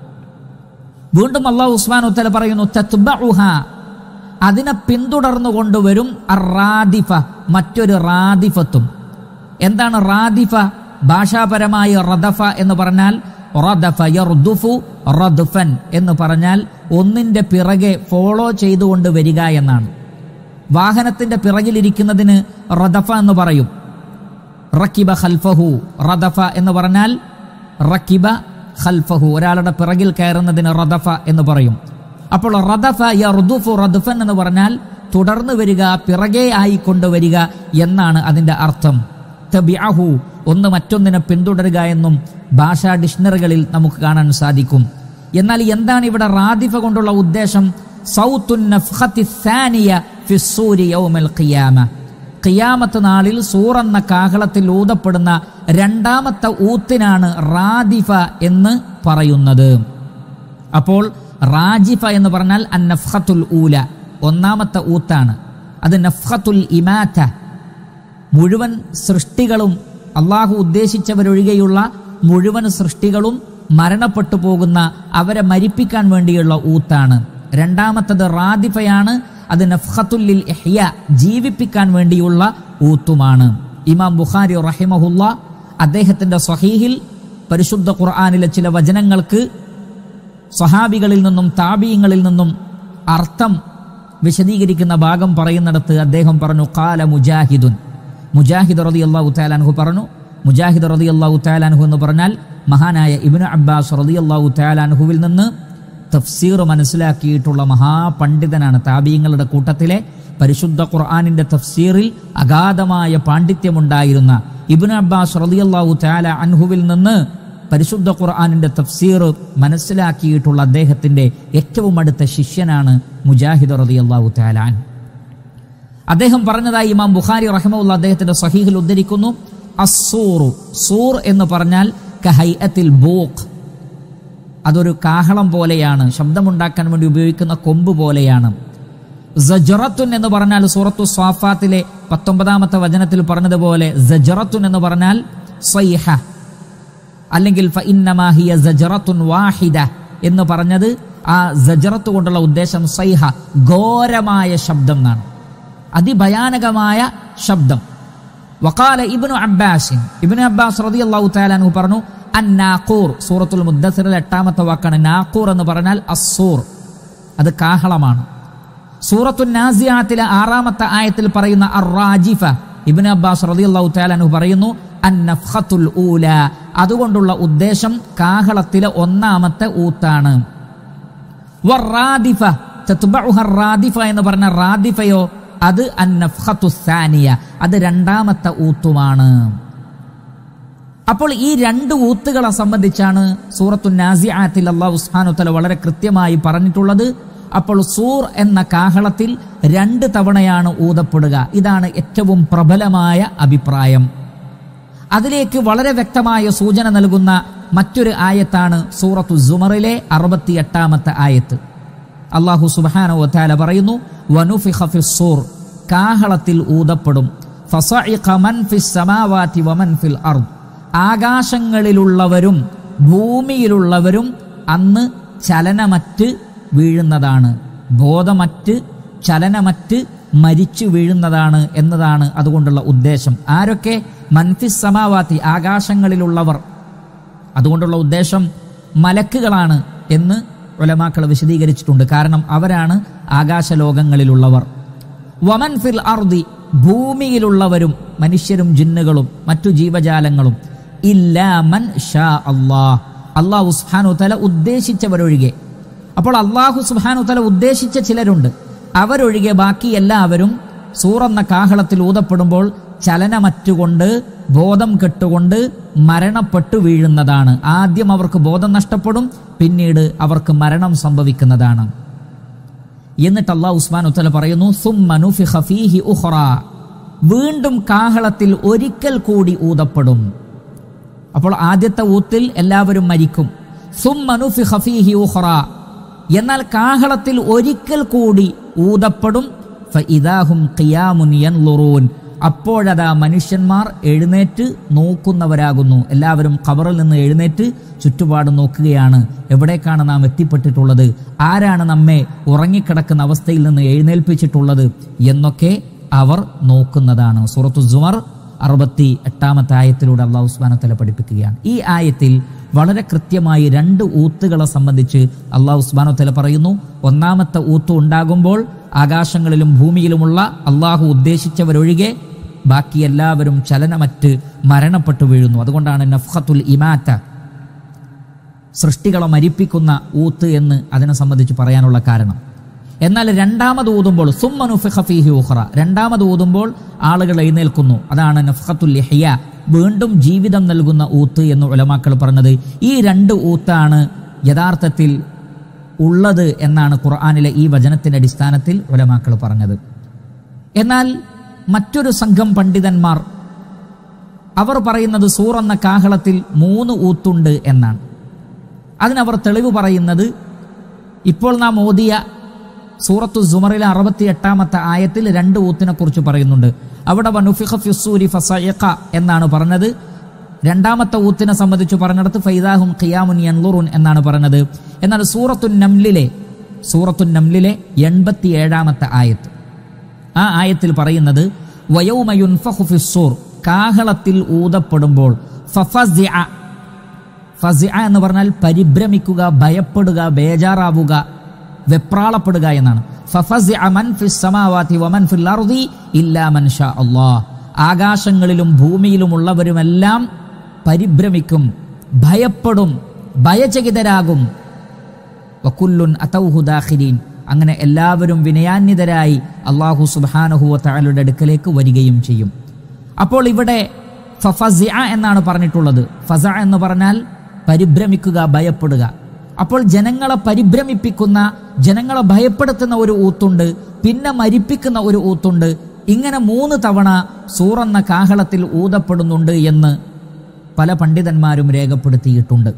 വീണ്ടും അള്ളാഹു ഉസ്മാൻ ഉത്തല പറയുന്നു തത്ബഉഹ അതിനെ പിന്തുടർന്നു കൊണ്ടുവരും അറാദിഫ മറ്റൊരു റാദിഫത്തും എന്താണ് റാദിഫ ഭാഷാപരമായ റദഫ എന്ന് പറഞ്ഞാൽ റദഫ യർദുഫു റദ്ഫൻ എന്ന് പറഞ്ഞാൽ ഒന്നിന്റെ പിറകെ ഫോളോ ചെയ്തുകൊണ്ട് വരിക എന്നാണ് വാഹനത്തിന്റെ പിറകിലിരിക്കുന്നതിന് റദഫ എന്ന് പറയും റക്കിബ ഖൽഫഹു റദഫ എന്ന് പറഞ്ഞാൽ റക്കിബ ഖൽഫഹു ഒരാളുടെ പിറകിൽ കയറുന്നതിന് റദഫ എന്ന് പറയും അപ്പോൾ റദഫ യർദുഫു റദ്ഫൻ എന്ന് പറഞ്ഞാൽ തുടർന്ന് വരിക പിറകെ ആയി കൊണ്ടുവരിക എന്നാണ് അതിന്റെ അർത്ഥം തബിഅഹു ഒന്ന് മറ്റൊന്നിനെ പിന്തുടരുക എന്നും ഭാഷാ ഡിക്ഷണറികളിൽ നമുക്ക് കാണാൻ സാധിക്കും എന്നാൽ എന്താണ് ഇവിടെ റാദിഫ കൊണ്ടുള്ള ഉദ്ദേശം സൗത്തുൻ നഫ്ഖത്തി സാനിയ ഫിസ്സൂരി യൗമൽ ഖിയാമ ഖിയാമത്ത് നാളിൽ സൂറെന്ന കാഹളത്തിൽ ഊതപ്പെടുന്ന രണ്ടാമത്തെ ഊത്തിനാണ് റാദിഫ എന്ന് പറയുന്നത് അപ്പോൾ റാജിഫ എന്ന് പറഞ്ഞാൽ അൻ നഫ്ഖത്തുൽ ഊല ഒന്നാമത്തെ ഊത്താണ് അത് നഫ്ഖത്തുൽ ഇമാറ്റ മുഴുവൻ സൃഷ്ടികളും അള്ളാഹു ഉദ്ദേശിച്ചവരൊഴികെയുള്ള മുഴുവൻ സൃഷ്ടികളും മരണപ്പെട്ടു പോകുന്ന അവരെ മരിപ്പിക്കാൻ വേണ്ടിയുള്ള ഊത്താണ് രണ്ടാമത്തത് റാദിഫയാണ് അത് നഫ്ഖത്തുല്ലിൽ ഇഹ്യ ജീവിപ്പിക്കാൻ വേണ്ടിയുള്ള ഊത്തുമാണ് ഇമാം ബുഖാരി റഹിമഹുല്ല അദ്ദേഹത്തിന്റെ സ്വഹീഹിൽ പരിശുദ്ധ ഖുർആാനിലെ ചില വചനങ്ങൾക്ക് സ്വഹാബികളിൽ നിന്നും താബീയങ്ങളിൽ നിന്നും അർത്ഥം വിശദീകരിക്കുന്ന ഭാഗം പറയുന്നിടത്ത് അദ്ദേഹം പറഞ്ഞു കാല മുജാഹിദുൻ മുജാഹിദ് റതി അള്ളാഹു താലാൻഹു പറഞ്ഞു മുജാഹിദ് റതി അള്ളാഹു താലാൻഹു എന്ന് പറഞ്ഞാൽ മഹാനായ ഇബിന് അബ്ബാസ് റതി അള്ളാഹു താലാൻഹുവിൽ നിന്ന് തഫ്സീർ മനസ്സിലാക്കിയിട്ടുള്ള മഹാപണ്ഡിതനാണ് താബീയങ്ങളുടെ കൂട്ടത്തിലെ പരിശുദ്ധ ഖുർആാനിന്റെ തഫ്സീറിൽ അഗാധമായ പാണ്ഡിത്യമുണ്ടായിരുന്ന ഇബിന് അബ്ബാസ് റളിയല്ലാഹു തആല അൻഹുവിൽ നിന്ന് പരിശുദ്ധ ഖുർആാനിന്റെ തഫ്സീർ മനസ്സിലാക്കിയിട്ടുള്ള അദ്ദേഹത്തിന്റെ ഏറ്റവും അടുത്ത ശിഷ്യനാണ് മുജാഹിദ് റളിയല്ലാഹു തആല അൻഹു അദ്ദേഹം പറഞ്ഞതായി ഇമാം ബുഖാരി റഹ്മുള്ള അദ്ദേഹത്തിന്റെ സഹീഹിൽ ഉദ്ധരിക്കുന്നു അസൂറു സൂർ എന്ന് പറഞ്ഞാൽ കഹൈഅത്തിൽ ബൂഖ് അതൊരു കാഹളം പോലെയാണ് ശബ്ദമുണ്ടാക്കാൻ വേണ്ടി ഉപയോഗിക്കുന്ന കൊമ്പ് പോലെയാണ് സജറത്തുൻ എന്ന് പറഞ്ഞാൽ സൂറത്തു സ്വാഫാത്തിലെ പത്തൊമ്പതാമത്തെ വചനത്തിൽ പറഞ്ഞതുപോലെ സജറത്തുൻ എന്ന് പറഞ്ഞാൽ സ്വൈഹ അല്ലെങ്കിൽ ഫഇന്നമാഹിയ സജറത്തുൻ വാഹിദ എന്ന് പറഞ്ഞത് ആ സജറത്ത് കൊണ്ടുള്ള ഉദ്ദേശം സൈഹ ഘോരമായ ശബ്ദം എന്നാണ് അതിഭയാനകമായ ശബ്ദം വക്കാല ഇബ്നു അബ്ബാസിൻ ഇബ്നു അബ്ബാസ് റളിയല്ലാഹു തആല അൻഹു പറഞ്ഞു അന്നാഖൂർ സൂറത്തുൽ മുദ്ദസിറിലെ എട്ടാമത്തെ വാക്കാണ് നാഖൂർ എന്ന് പറഞ്ഞാൽ അസൂർ അത് കാഹളമാണ് സൂറത്തു നാസിയാത്തിലെ ആറാമത്തെ ആയത്തിൽ പറയുന്ന അറാജിഫ ഇബ്നു അബ്ബാസ് റളിയല്ലാഹു തആല അൻഹു പറയുന്നു അന്നഫ്ഖത്തുൽ ഊല അതുകൊണ്ടുള്ള ഉദ്ദേശം കാഹളത്തിലെ ഒന്നാമത്തെ ഊത്താണ് വറാദിഫ തത്ബഉഹ റാദിഫ എന്ന് പറഞ്ഞ റാദിഫയോ അത് അന്നഫ്ഖത്തു സാനിയ അത് രണ്ടാമത്തെ ഊത്തുമാണ് അപ്പോൾ ഈ രണ്ട് ഊത്തുകളെ സംബന്ധിച്ചാണ് സൂറത്തു നാസിയാത്തിൽ അള്ളാഹു ഉസ്മാനു തല വളരെ കൃത്യമായി പറഞ്ഞിട്ടുള്ളത് അപ്പോൾ സൂർ എന്ന കാഹളത്തിൽ രണ്ട് തവണയാണ് ഊതപ്പെടുക ഇതാണ് ഏറ്റവും പ്രബലമായ അഭിപ്രായം അതിലേക്ക് വളരെ വ്യക്തമായ സൂചന നൽകുന്ന മറ്റൊരു ആയത്താണ് സൂറത്തു സുമറിലെ അറുപത്തിയെട്ടാമത്തെ ആയത്ത് അള്ളാഹു സുബാനോ താല പറയുന്നു വനുഫിഖ ഫിസ്സൂർ കാഹളത്തിൽ ഊതപ്പെടും ഫസഇഖ മൻ ഫിസ് സമാവാതി വമൻ ഫിൽ അർദ് ആകാശങ്ങളിലുള്ളവരും ഭൂമിയിലുള്ളവരും അന്ന് ചലനമറ്റ് വീഴുന്നതാണ് ബോധമറ്റ് ചലനമറ്റ് മരിച്ചു വീഴുന്നതാണ് എന്നതാണ് അതുകൊണ്ടുള്ള ഉദ്ദേശം ആരൊക്കെ മൻഫിസ് സമാവാത്തി ആകാശങ്ങളിലുള്ളവർ അതുകൊണ്ടുള്ള ഉദ്ദേശം മലക്കുകളാണ് എന്ന് ഉലമാക്കൾ വിശദീകരിച്ചിട്ടുണ്ട് കാരണം അവരാണ് ആകാശലോകങ്ങളിലുള്ളവർ വമൻ ഫിൽ അർദി ഭൂമിയിലുള്ളവരും മനുഷ്യരും ജിന്നുകളും മറ്റു ജീവജാലങ്ങളും ഇല്ലാ മൻ ഷാ അള്ളാഹ് അള്ളാഹു സുബ്ഹാനഹു തല ഉദ്ദേശിച്ചവരൊഴികെ അപ്പോൾ അള്ളാഹു സുബ്ഹാനഹു തല ഉദ്ദേശിച്ച ചിലരുണ്ട് അവരൊഴികെ ബാക്കി എല്ലാവരും സൂറെന്ന കാഹളത്തിൽ ഊതപ്പെടുമ്പോൾ ചലനമറ്റുകൊണ്ട് ബോധം കെട്ടുകൊണ്ട് മരണപ്പെട്ടു വീഴുന്നതാണ് ആദ്യം അവർക്ക് ബോധം നഷ്ടപ്പെടും പിന്നീട് അവർക്ക് മരണം സംഭവിക്കുന്നതാണ് എന്നിട്ട് അള്ളാഹു ഉസ്മാൻ ഉത്തല പറയുന്നു "സുമ്മ നുഫിഖ ഫീഹി ഉഖ്റ." വീണ്ടും കാഹളത്തിൽ ഒരിക്കൽ കൂടി ഊതപ്പെടും അപ്പോൾ ആദ്യത്തെ ഊത്തിൽ എല്ലാവരും മരിക്കും "സുമ്മ നുഫിഖ ഫീഹി ഉഖ്റ." എന്നാൽ കാഹളത്തിൽ ഒരിക്കൽ കൂടി ഊതപ്പെടും ഫഇദാഹും ഖിയാമുൻ യൻളുറൂൻ അപ്പോഴതാ മനുഷ്യന്മാർ എഴുന്നേറ്റ് നോക്കുന്നവരാകുന്നു എല്ലാവരും ഖബറിൽ നിന്ന് എഴുന്നേറ്റ് ചുറ്റുപാട് നോക്കുകയാണ് എവിടേക്കാണ് നാം എത്തിപ്പെട്ടിട്ടുള്ളത് ആരാണ് നമ്മെ ഉറങ്ങിക്കിടക്കുന്ന അവസ്ഥയിൽ നിന്ന് എഴുന്നേൽപ്പിച്ചിട്ടുള്ളത് എന്നൊക്കെ അവർ നോക്കുന്നതാണ് സൂറത്തു സുമർ അറുപത്തി എട്ടാമത്തെ ആയത്തിലൂടെ അള്ളാഹു ഉസ്മാനത്തല പഠിപ്പിക്കുകയാണ് ഈ ആയത്തിൽ വളരെ കൃത്യമായി രണ്ട് ഊത്തുകളെ സംബന്ധിച്ച് അള്ളാഹു ഉസ്മാനത്തല പറയുന്നു ഒന്നാമത്തെ ഊത്ത് ഉണ്ടാകുമ്പോൾ ആകാശങ്ങളിലും ഭൂമിയിലുമുള്ള അള്ളാഹു ഉദ്ദേശിച്ചവരൊഴികെ ബാക്കി എല്ലാവരും ചലനമറ്റ് മരണപ്പെട്ടു വീഴുന്നു അതുകൊണ്ടാണ് നഫ്ഹത്തുൽ ഇമാറ്റ സൃഷ്ടികളെ മരിപ്പിക്കുന്ന ഊത്ത് എന്ന് അതിനെ സംബന്ധിച്ച് പറയാനുള്ള കാരണം എന്നാൽ രണ്ടാമത് ഊതുമ്പോൾ സുമ്മ നുഫിഖ ഫീഹി ഉഖ്റ രണ്ടാമത് ഊതുമ്പോൾ ആളുകൾ എഴുന്നേൽക്കുന്നു അതാണ് നഫ്ഖത്തുൽ ലിഹ്യ വീണ്ടും ജീവിതം നൽകുന്ന ഊത്ത് എന്ന് ഉലമാക്കൾ പറഞ്ഞത് ഈ രണ്ട് ഊത്താണ് യഥാർത്ഥത്തിൽ ഉള്ളത് എന്നാണ് ഖുർആാനിലെ ഈ വചനത്തിന്റെ അടിസ്ഥാനത്തിൽ ഉലമാക്കൾ പറഞ്ഞത് എന്നാൽ മറ്റൊരു സംഘം പണ്ഡിതന്മാർ അവർ പറയുന്നത് സൂർ എന്ന കാഹളത്തിൽ മൂന്ന് ഊത്തുണ്ട് എന്നാണ് അതിനവർ തെളിവ് പറയുന്നത് ഇപ്പോൾ നാം ഓതിയ സൂറത്തു സുമറിലെ അറുപത്തി എട്ടാമത്തെ ആയത്തിൽ രണ്ട് ഊത്തിനെ കുറിച്ച് പറയുന്നുണ്ട് അവിടെ വനുഫിഖ ഫിസ്സൂരി ഫസയഖ എന്നാണ് പറഞ്ഞത് രണ്ടാമത്തെ ഊത്തിനെ സംബന്ധിച്ച് പറഞ്ഞിടത്ത് ഫൈദാഹും ഖിയാമുൻ യൻലുറുൻ എന്നാണ് പറഞ്ഞത് എന്നാൽ സൂറത്തു നംലിലെ സൂറത്തു നംലിലെ എൺപത്തി ഏഴാമത്തെ ആയത്ത് ആ ആയത്തിൽ പറയുന്നത് വയൗമയുൻഫഖു ഫിസ്സൂർ കാഹളത്തിൽ ഊതപ്പെടുമ്പോൾ ഫഫസിഅ ഫസിഅ എന്ന് പറഞ്ഞാൽ പരിഭ്രമിക്കുക ഭയപ്പെടുക ബേജാറാവുക വെപ്രാളപ്പെടുക എന്നാണ് ഫഫസിഅ മൻ ഫിസ് സമാവാതി വമൻ ഫിൽ അർദി ഇല്ലാ മൻ ഷാ അല്ലാഹ് ആകാശങ്ങളിലും ഭൂമിയിലുമുള്ളവരുമെല്ലാം പരിഭ്രമിക്കും ഭയപ്പെടും ഭയചകിതരാകും വക്കുല്ലുൻ അതൗഹു ദാഖിരീൻ അങ്ങനെ എല്ലാവരും വിനയാന്വിതരായി അള്ളാഹു സുബാനഹുവ തആലയുടെ അടുക്കലേക്ക് വരികയും ചെയ്യും അപ്പോൾ ഇവിടെ ഫഫസിഅ എന്നാണ് പറഞ്ഞിട്ടുള്ളത് ഫസ എന്ന് പറഞ്ഞാൽ പരിഭ്രമിക്കുക ഭയപ്പെടുക അപ്പോൾ ജനങ്ങളെ പരിഭ്രമിപ്പിക്കുന്ന ജനങ്ങളെ ഭയപ്പെടുത്തുന്ന ഒരു ഊത്തുണ്ട് പിന്നെ മരിപ്പിക്കുന്ന ഒരു ഊത്തുണ്ട് ഇങ്ങനെ മൂന്ന് തവണ സൂറെന്ന കാഹളത്തിൽ ഊതപ്പെടുന്നുണ്ട് എന്ന് പല പണ്ഡിതന്മാരും രേഖപ്പെടുത്തിയിട്ടുണ്ട്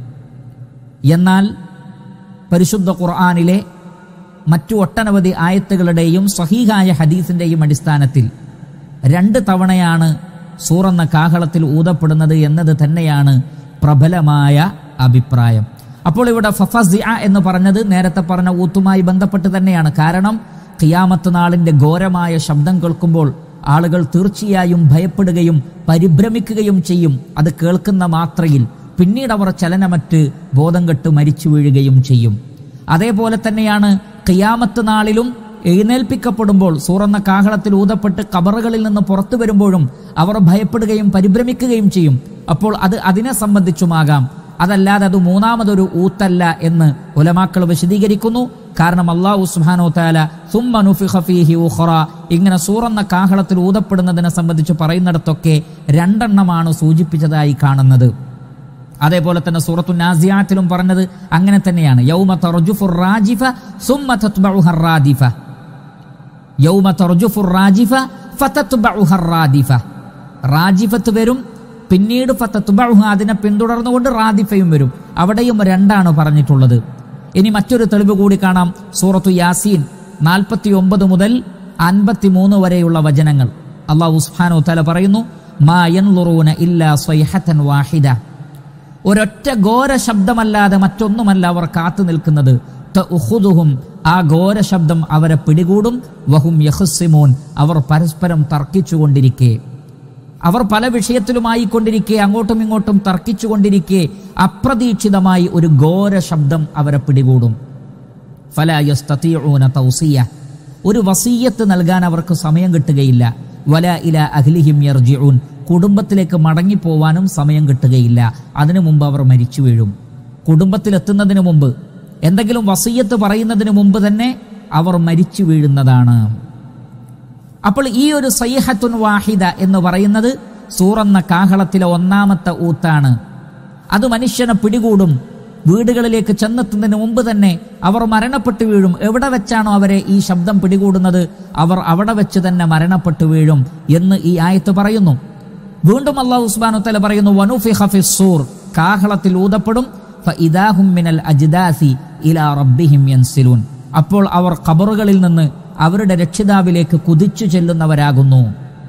എന്നാൽ പരിശുദ്ധ ഖുർആാനിലെ മറ്റു ഒട്ടനവധി ആയത്തുകളുടെയും സഹീഹായ ഹദീസിന്റെയും അടിസ്ഥാനത്തിൽ രണ്ട് തവണയാണ് സൂറെന്ന കാഹളത്തിൽ ഊതപ്പെടുന്നത് എന്നത് തന്നെയാണ് പ്രബലമായ അഭിപ്രായം അപ്പോൾ ഇവിടെ ഫഫസിഅ എന്ന് പറഞ്ഞത് നേരത്തെ പറഞ്ഞ ഊത്തുമായി ബന്ധപ്പെട്ട് തന്നെയാണ് കാരണം ഖിയാമത്ത് നാളിന്റെ ഘോരമായ ശബ്ദം കേൾക്കുമ്പോൾ ആളുകൾ തീർച്ചയായും ഭയപ്പെടുകയും പരിഭ്രമിക്കുകയും ചെയ്യും അത് കേൾക്കുന്ന മാത്രയിൽ പിന്നീട് അവർ ചലനമറ്റ് ബോധം കെട്ട് മരിച്ചു വീഴുകയും ചെയ്യും അതേപോലെ തന്നെയാണ് ഖിയാമത്ത് നാളിലും എഴുന്നേൽപ്പിക്കപ്പെടുമ്പോൾ സൂറന്ന കാഹളത്തിൽ ഊതപ്പെട്ട് കബറുകളിൽ നിന്ന് പുറത്തു വരുമ്പോഴും അവർ ഭയപ്പെടുകയും പരിഭ്രമിക്കുകയും ചെയ്യും അപ്പോൾ അത് അതിനെ സംബന്ധിച്ചുമാകാം അതല്ലാതെ അത് മൂന്നാമതൊരു ഊത്തല്ല എന്ന് ഉലമാക്കൾ വിശദീകരിക്കുന്നു കാരണം അള്ളാഹു സുബ്ഹാനഹു തആല സുമ്മ നുഫിഖ ഫീഹി ഉഖറ ഇങ്ങനെ സൂറന്ന കാഹളത്തിൽ ഊതപ്പെടുന്നതിനെ സംബന്ധിച്ച് പറയുന്നിടത്തൊക്കെ രണ്ടെണ്ണമാണ് സൂചിപ്പിച്ചതായി കാണുന്നത് അതേപോലെ തന്നെ സൂറത്തു നാസിയാത്തിലും പറഞ്ഞത് അങ്ങനെ തന്നെയാണ് യൗമ തർജുഫുർ റാജിഫ സുമ്മ തത്ബഉഹ റാദിഫ യൗമ തർജുഫുർ റാജിഫ ഫതത്ബഉഹ റാദിഫ റാജിഫത്ത് വരും പിന്നീട് ഫതത്ബഉഹ അതിനെ പിന്തുടർന്നുകൊണ്ട് റാദിഫയും വരും അവിടെയും രണ്ടാണ് പറഞ്ഞിട്ടുള്ളത് ഇനി മറ്റൊരു തെളിവ് കൂടി കാണാം സൂറത്തു യാസീൻ നാൽപ്പത്തി ഒമ്പത് മുതൽ അൻപത്തി മൂന്ന് വരെയുള്ള വചനങ്ങൾ അള്ളാഹു സുബ്ഹാനഹു തആല പറയുന്നു മാ യൻളുറൂന ഇല്ലാ സ്വൈഹത്തൻ വാഹിദ ഒരൊറ്റ ഘോര ശബ്ദമല്ലാതെ മറ്റൊന്നുമല്ല അവർ കാത്തു നിൽക്കുന്നത് തഉഖുദുഹും ആ ഘോര ശബ്ദം അവരെ പിടികൂടും വഹും യഹുസിമോൻ അവർ പരസ്പരം തർക്കിച്ചുകൊണ്ടിരിക്കെ അവർ പല വിഷയത്തിലുമായി കൊണ്ടിരിക്കെ അങ്ങോട്ടും ഇങ്ങോട്ടും തർക്കിച്ചുകൊണ്ടിരിക്കെ അപ്രതീക്ഷിതമായി ഒരു ഘോര ശബ്ദം അവരെ പിടികൂടും ഫല യസ്തതീഊന തൗസിയ ഒരു വസീയത്ത് നൽകാൻ അവർക്ക് സമയം കിട്ടുകയില്ല വല ഇല അഹ്ലിഹിം യർജിഊൻ കുടുംബത്തിലേക്ക് മടങ്ങിപ്പോവാനും സമയം കിട്ടുകയില്ല അതിനു മുമ്പ് അവർ മരിച്ചു വീഴും കുടുംബത്തിലെത്തുന്നതിന് മുമ്പ് എന്തെങ്കിലും വസീയത്ത് പറയുന്നതിന് മുമ്പ് തന്നെ അവർ മരിച്ചു വീഴുന്നതാണ് അപ്പോൾ ഈ ഒരു സയ്യഹത്തുൻ വാഹിദ എന്ന് പറയുന്നത് സൂറന്ന കാഹളത്തിലെ ഒന്നാമത്തെ ഊത്താണ് അത് മനുഷ്യനെ പിടികൂടും വീടുകളിലേക്ക് ചെന്നെത്തുന്നതിന് മുമ്പ് തന്നെ അവർ മരണപ്പെട്ടു വീഴും എവിടെ വെച്ചാണോ അവരെ ഈ ശബ്ദം പിടികൂടുന്നത് അവർ അവിടെ വെച്ച് തന്നെ മരണപ്പെട്ടു വീഴും എന്ന് ഈ ആയത്ത് പറയുന്നു വീണ്ടും അള്ളാഹു ഉസ്മാനു തല പറയുന്നു വനുഫിഖ ഫിസ്സൂർ കാഹളത്തിൽ ഊതപ്പെടും ഫഇദാഹും മിനൽ അജ്ദാസി ഇലാ റബ്ബിഹിം യൻസിലൂൻ അപ്പോൾ അവർ ഖബറുകളിൽ നിന്ന് അവരുടെ രക്ഷിതാവിലേക്ക് കുതിച്ചു ചെല്ലുന്നവരാകുന്നു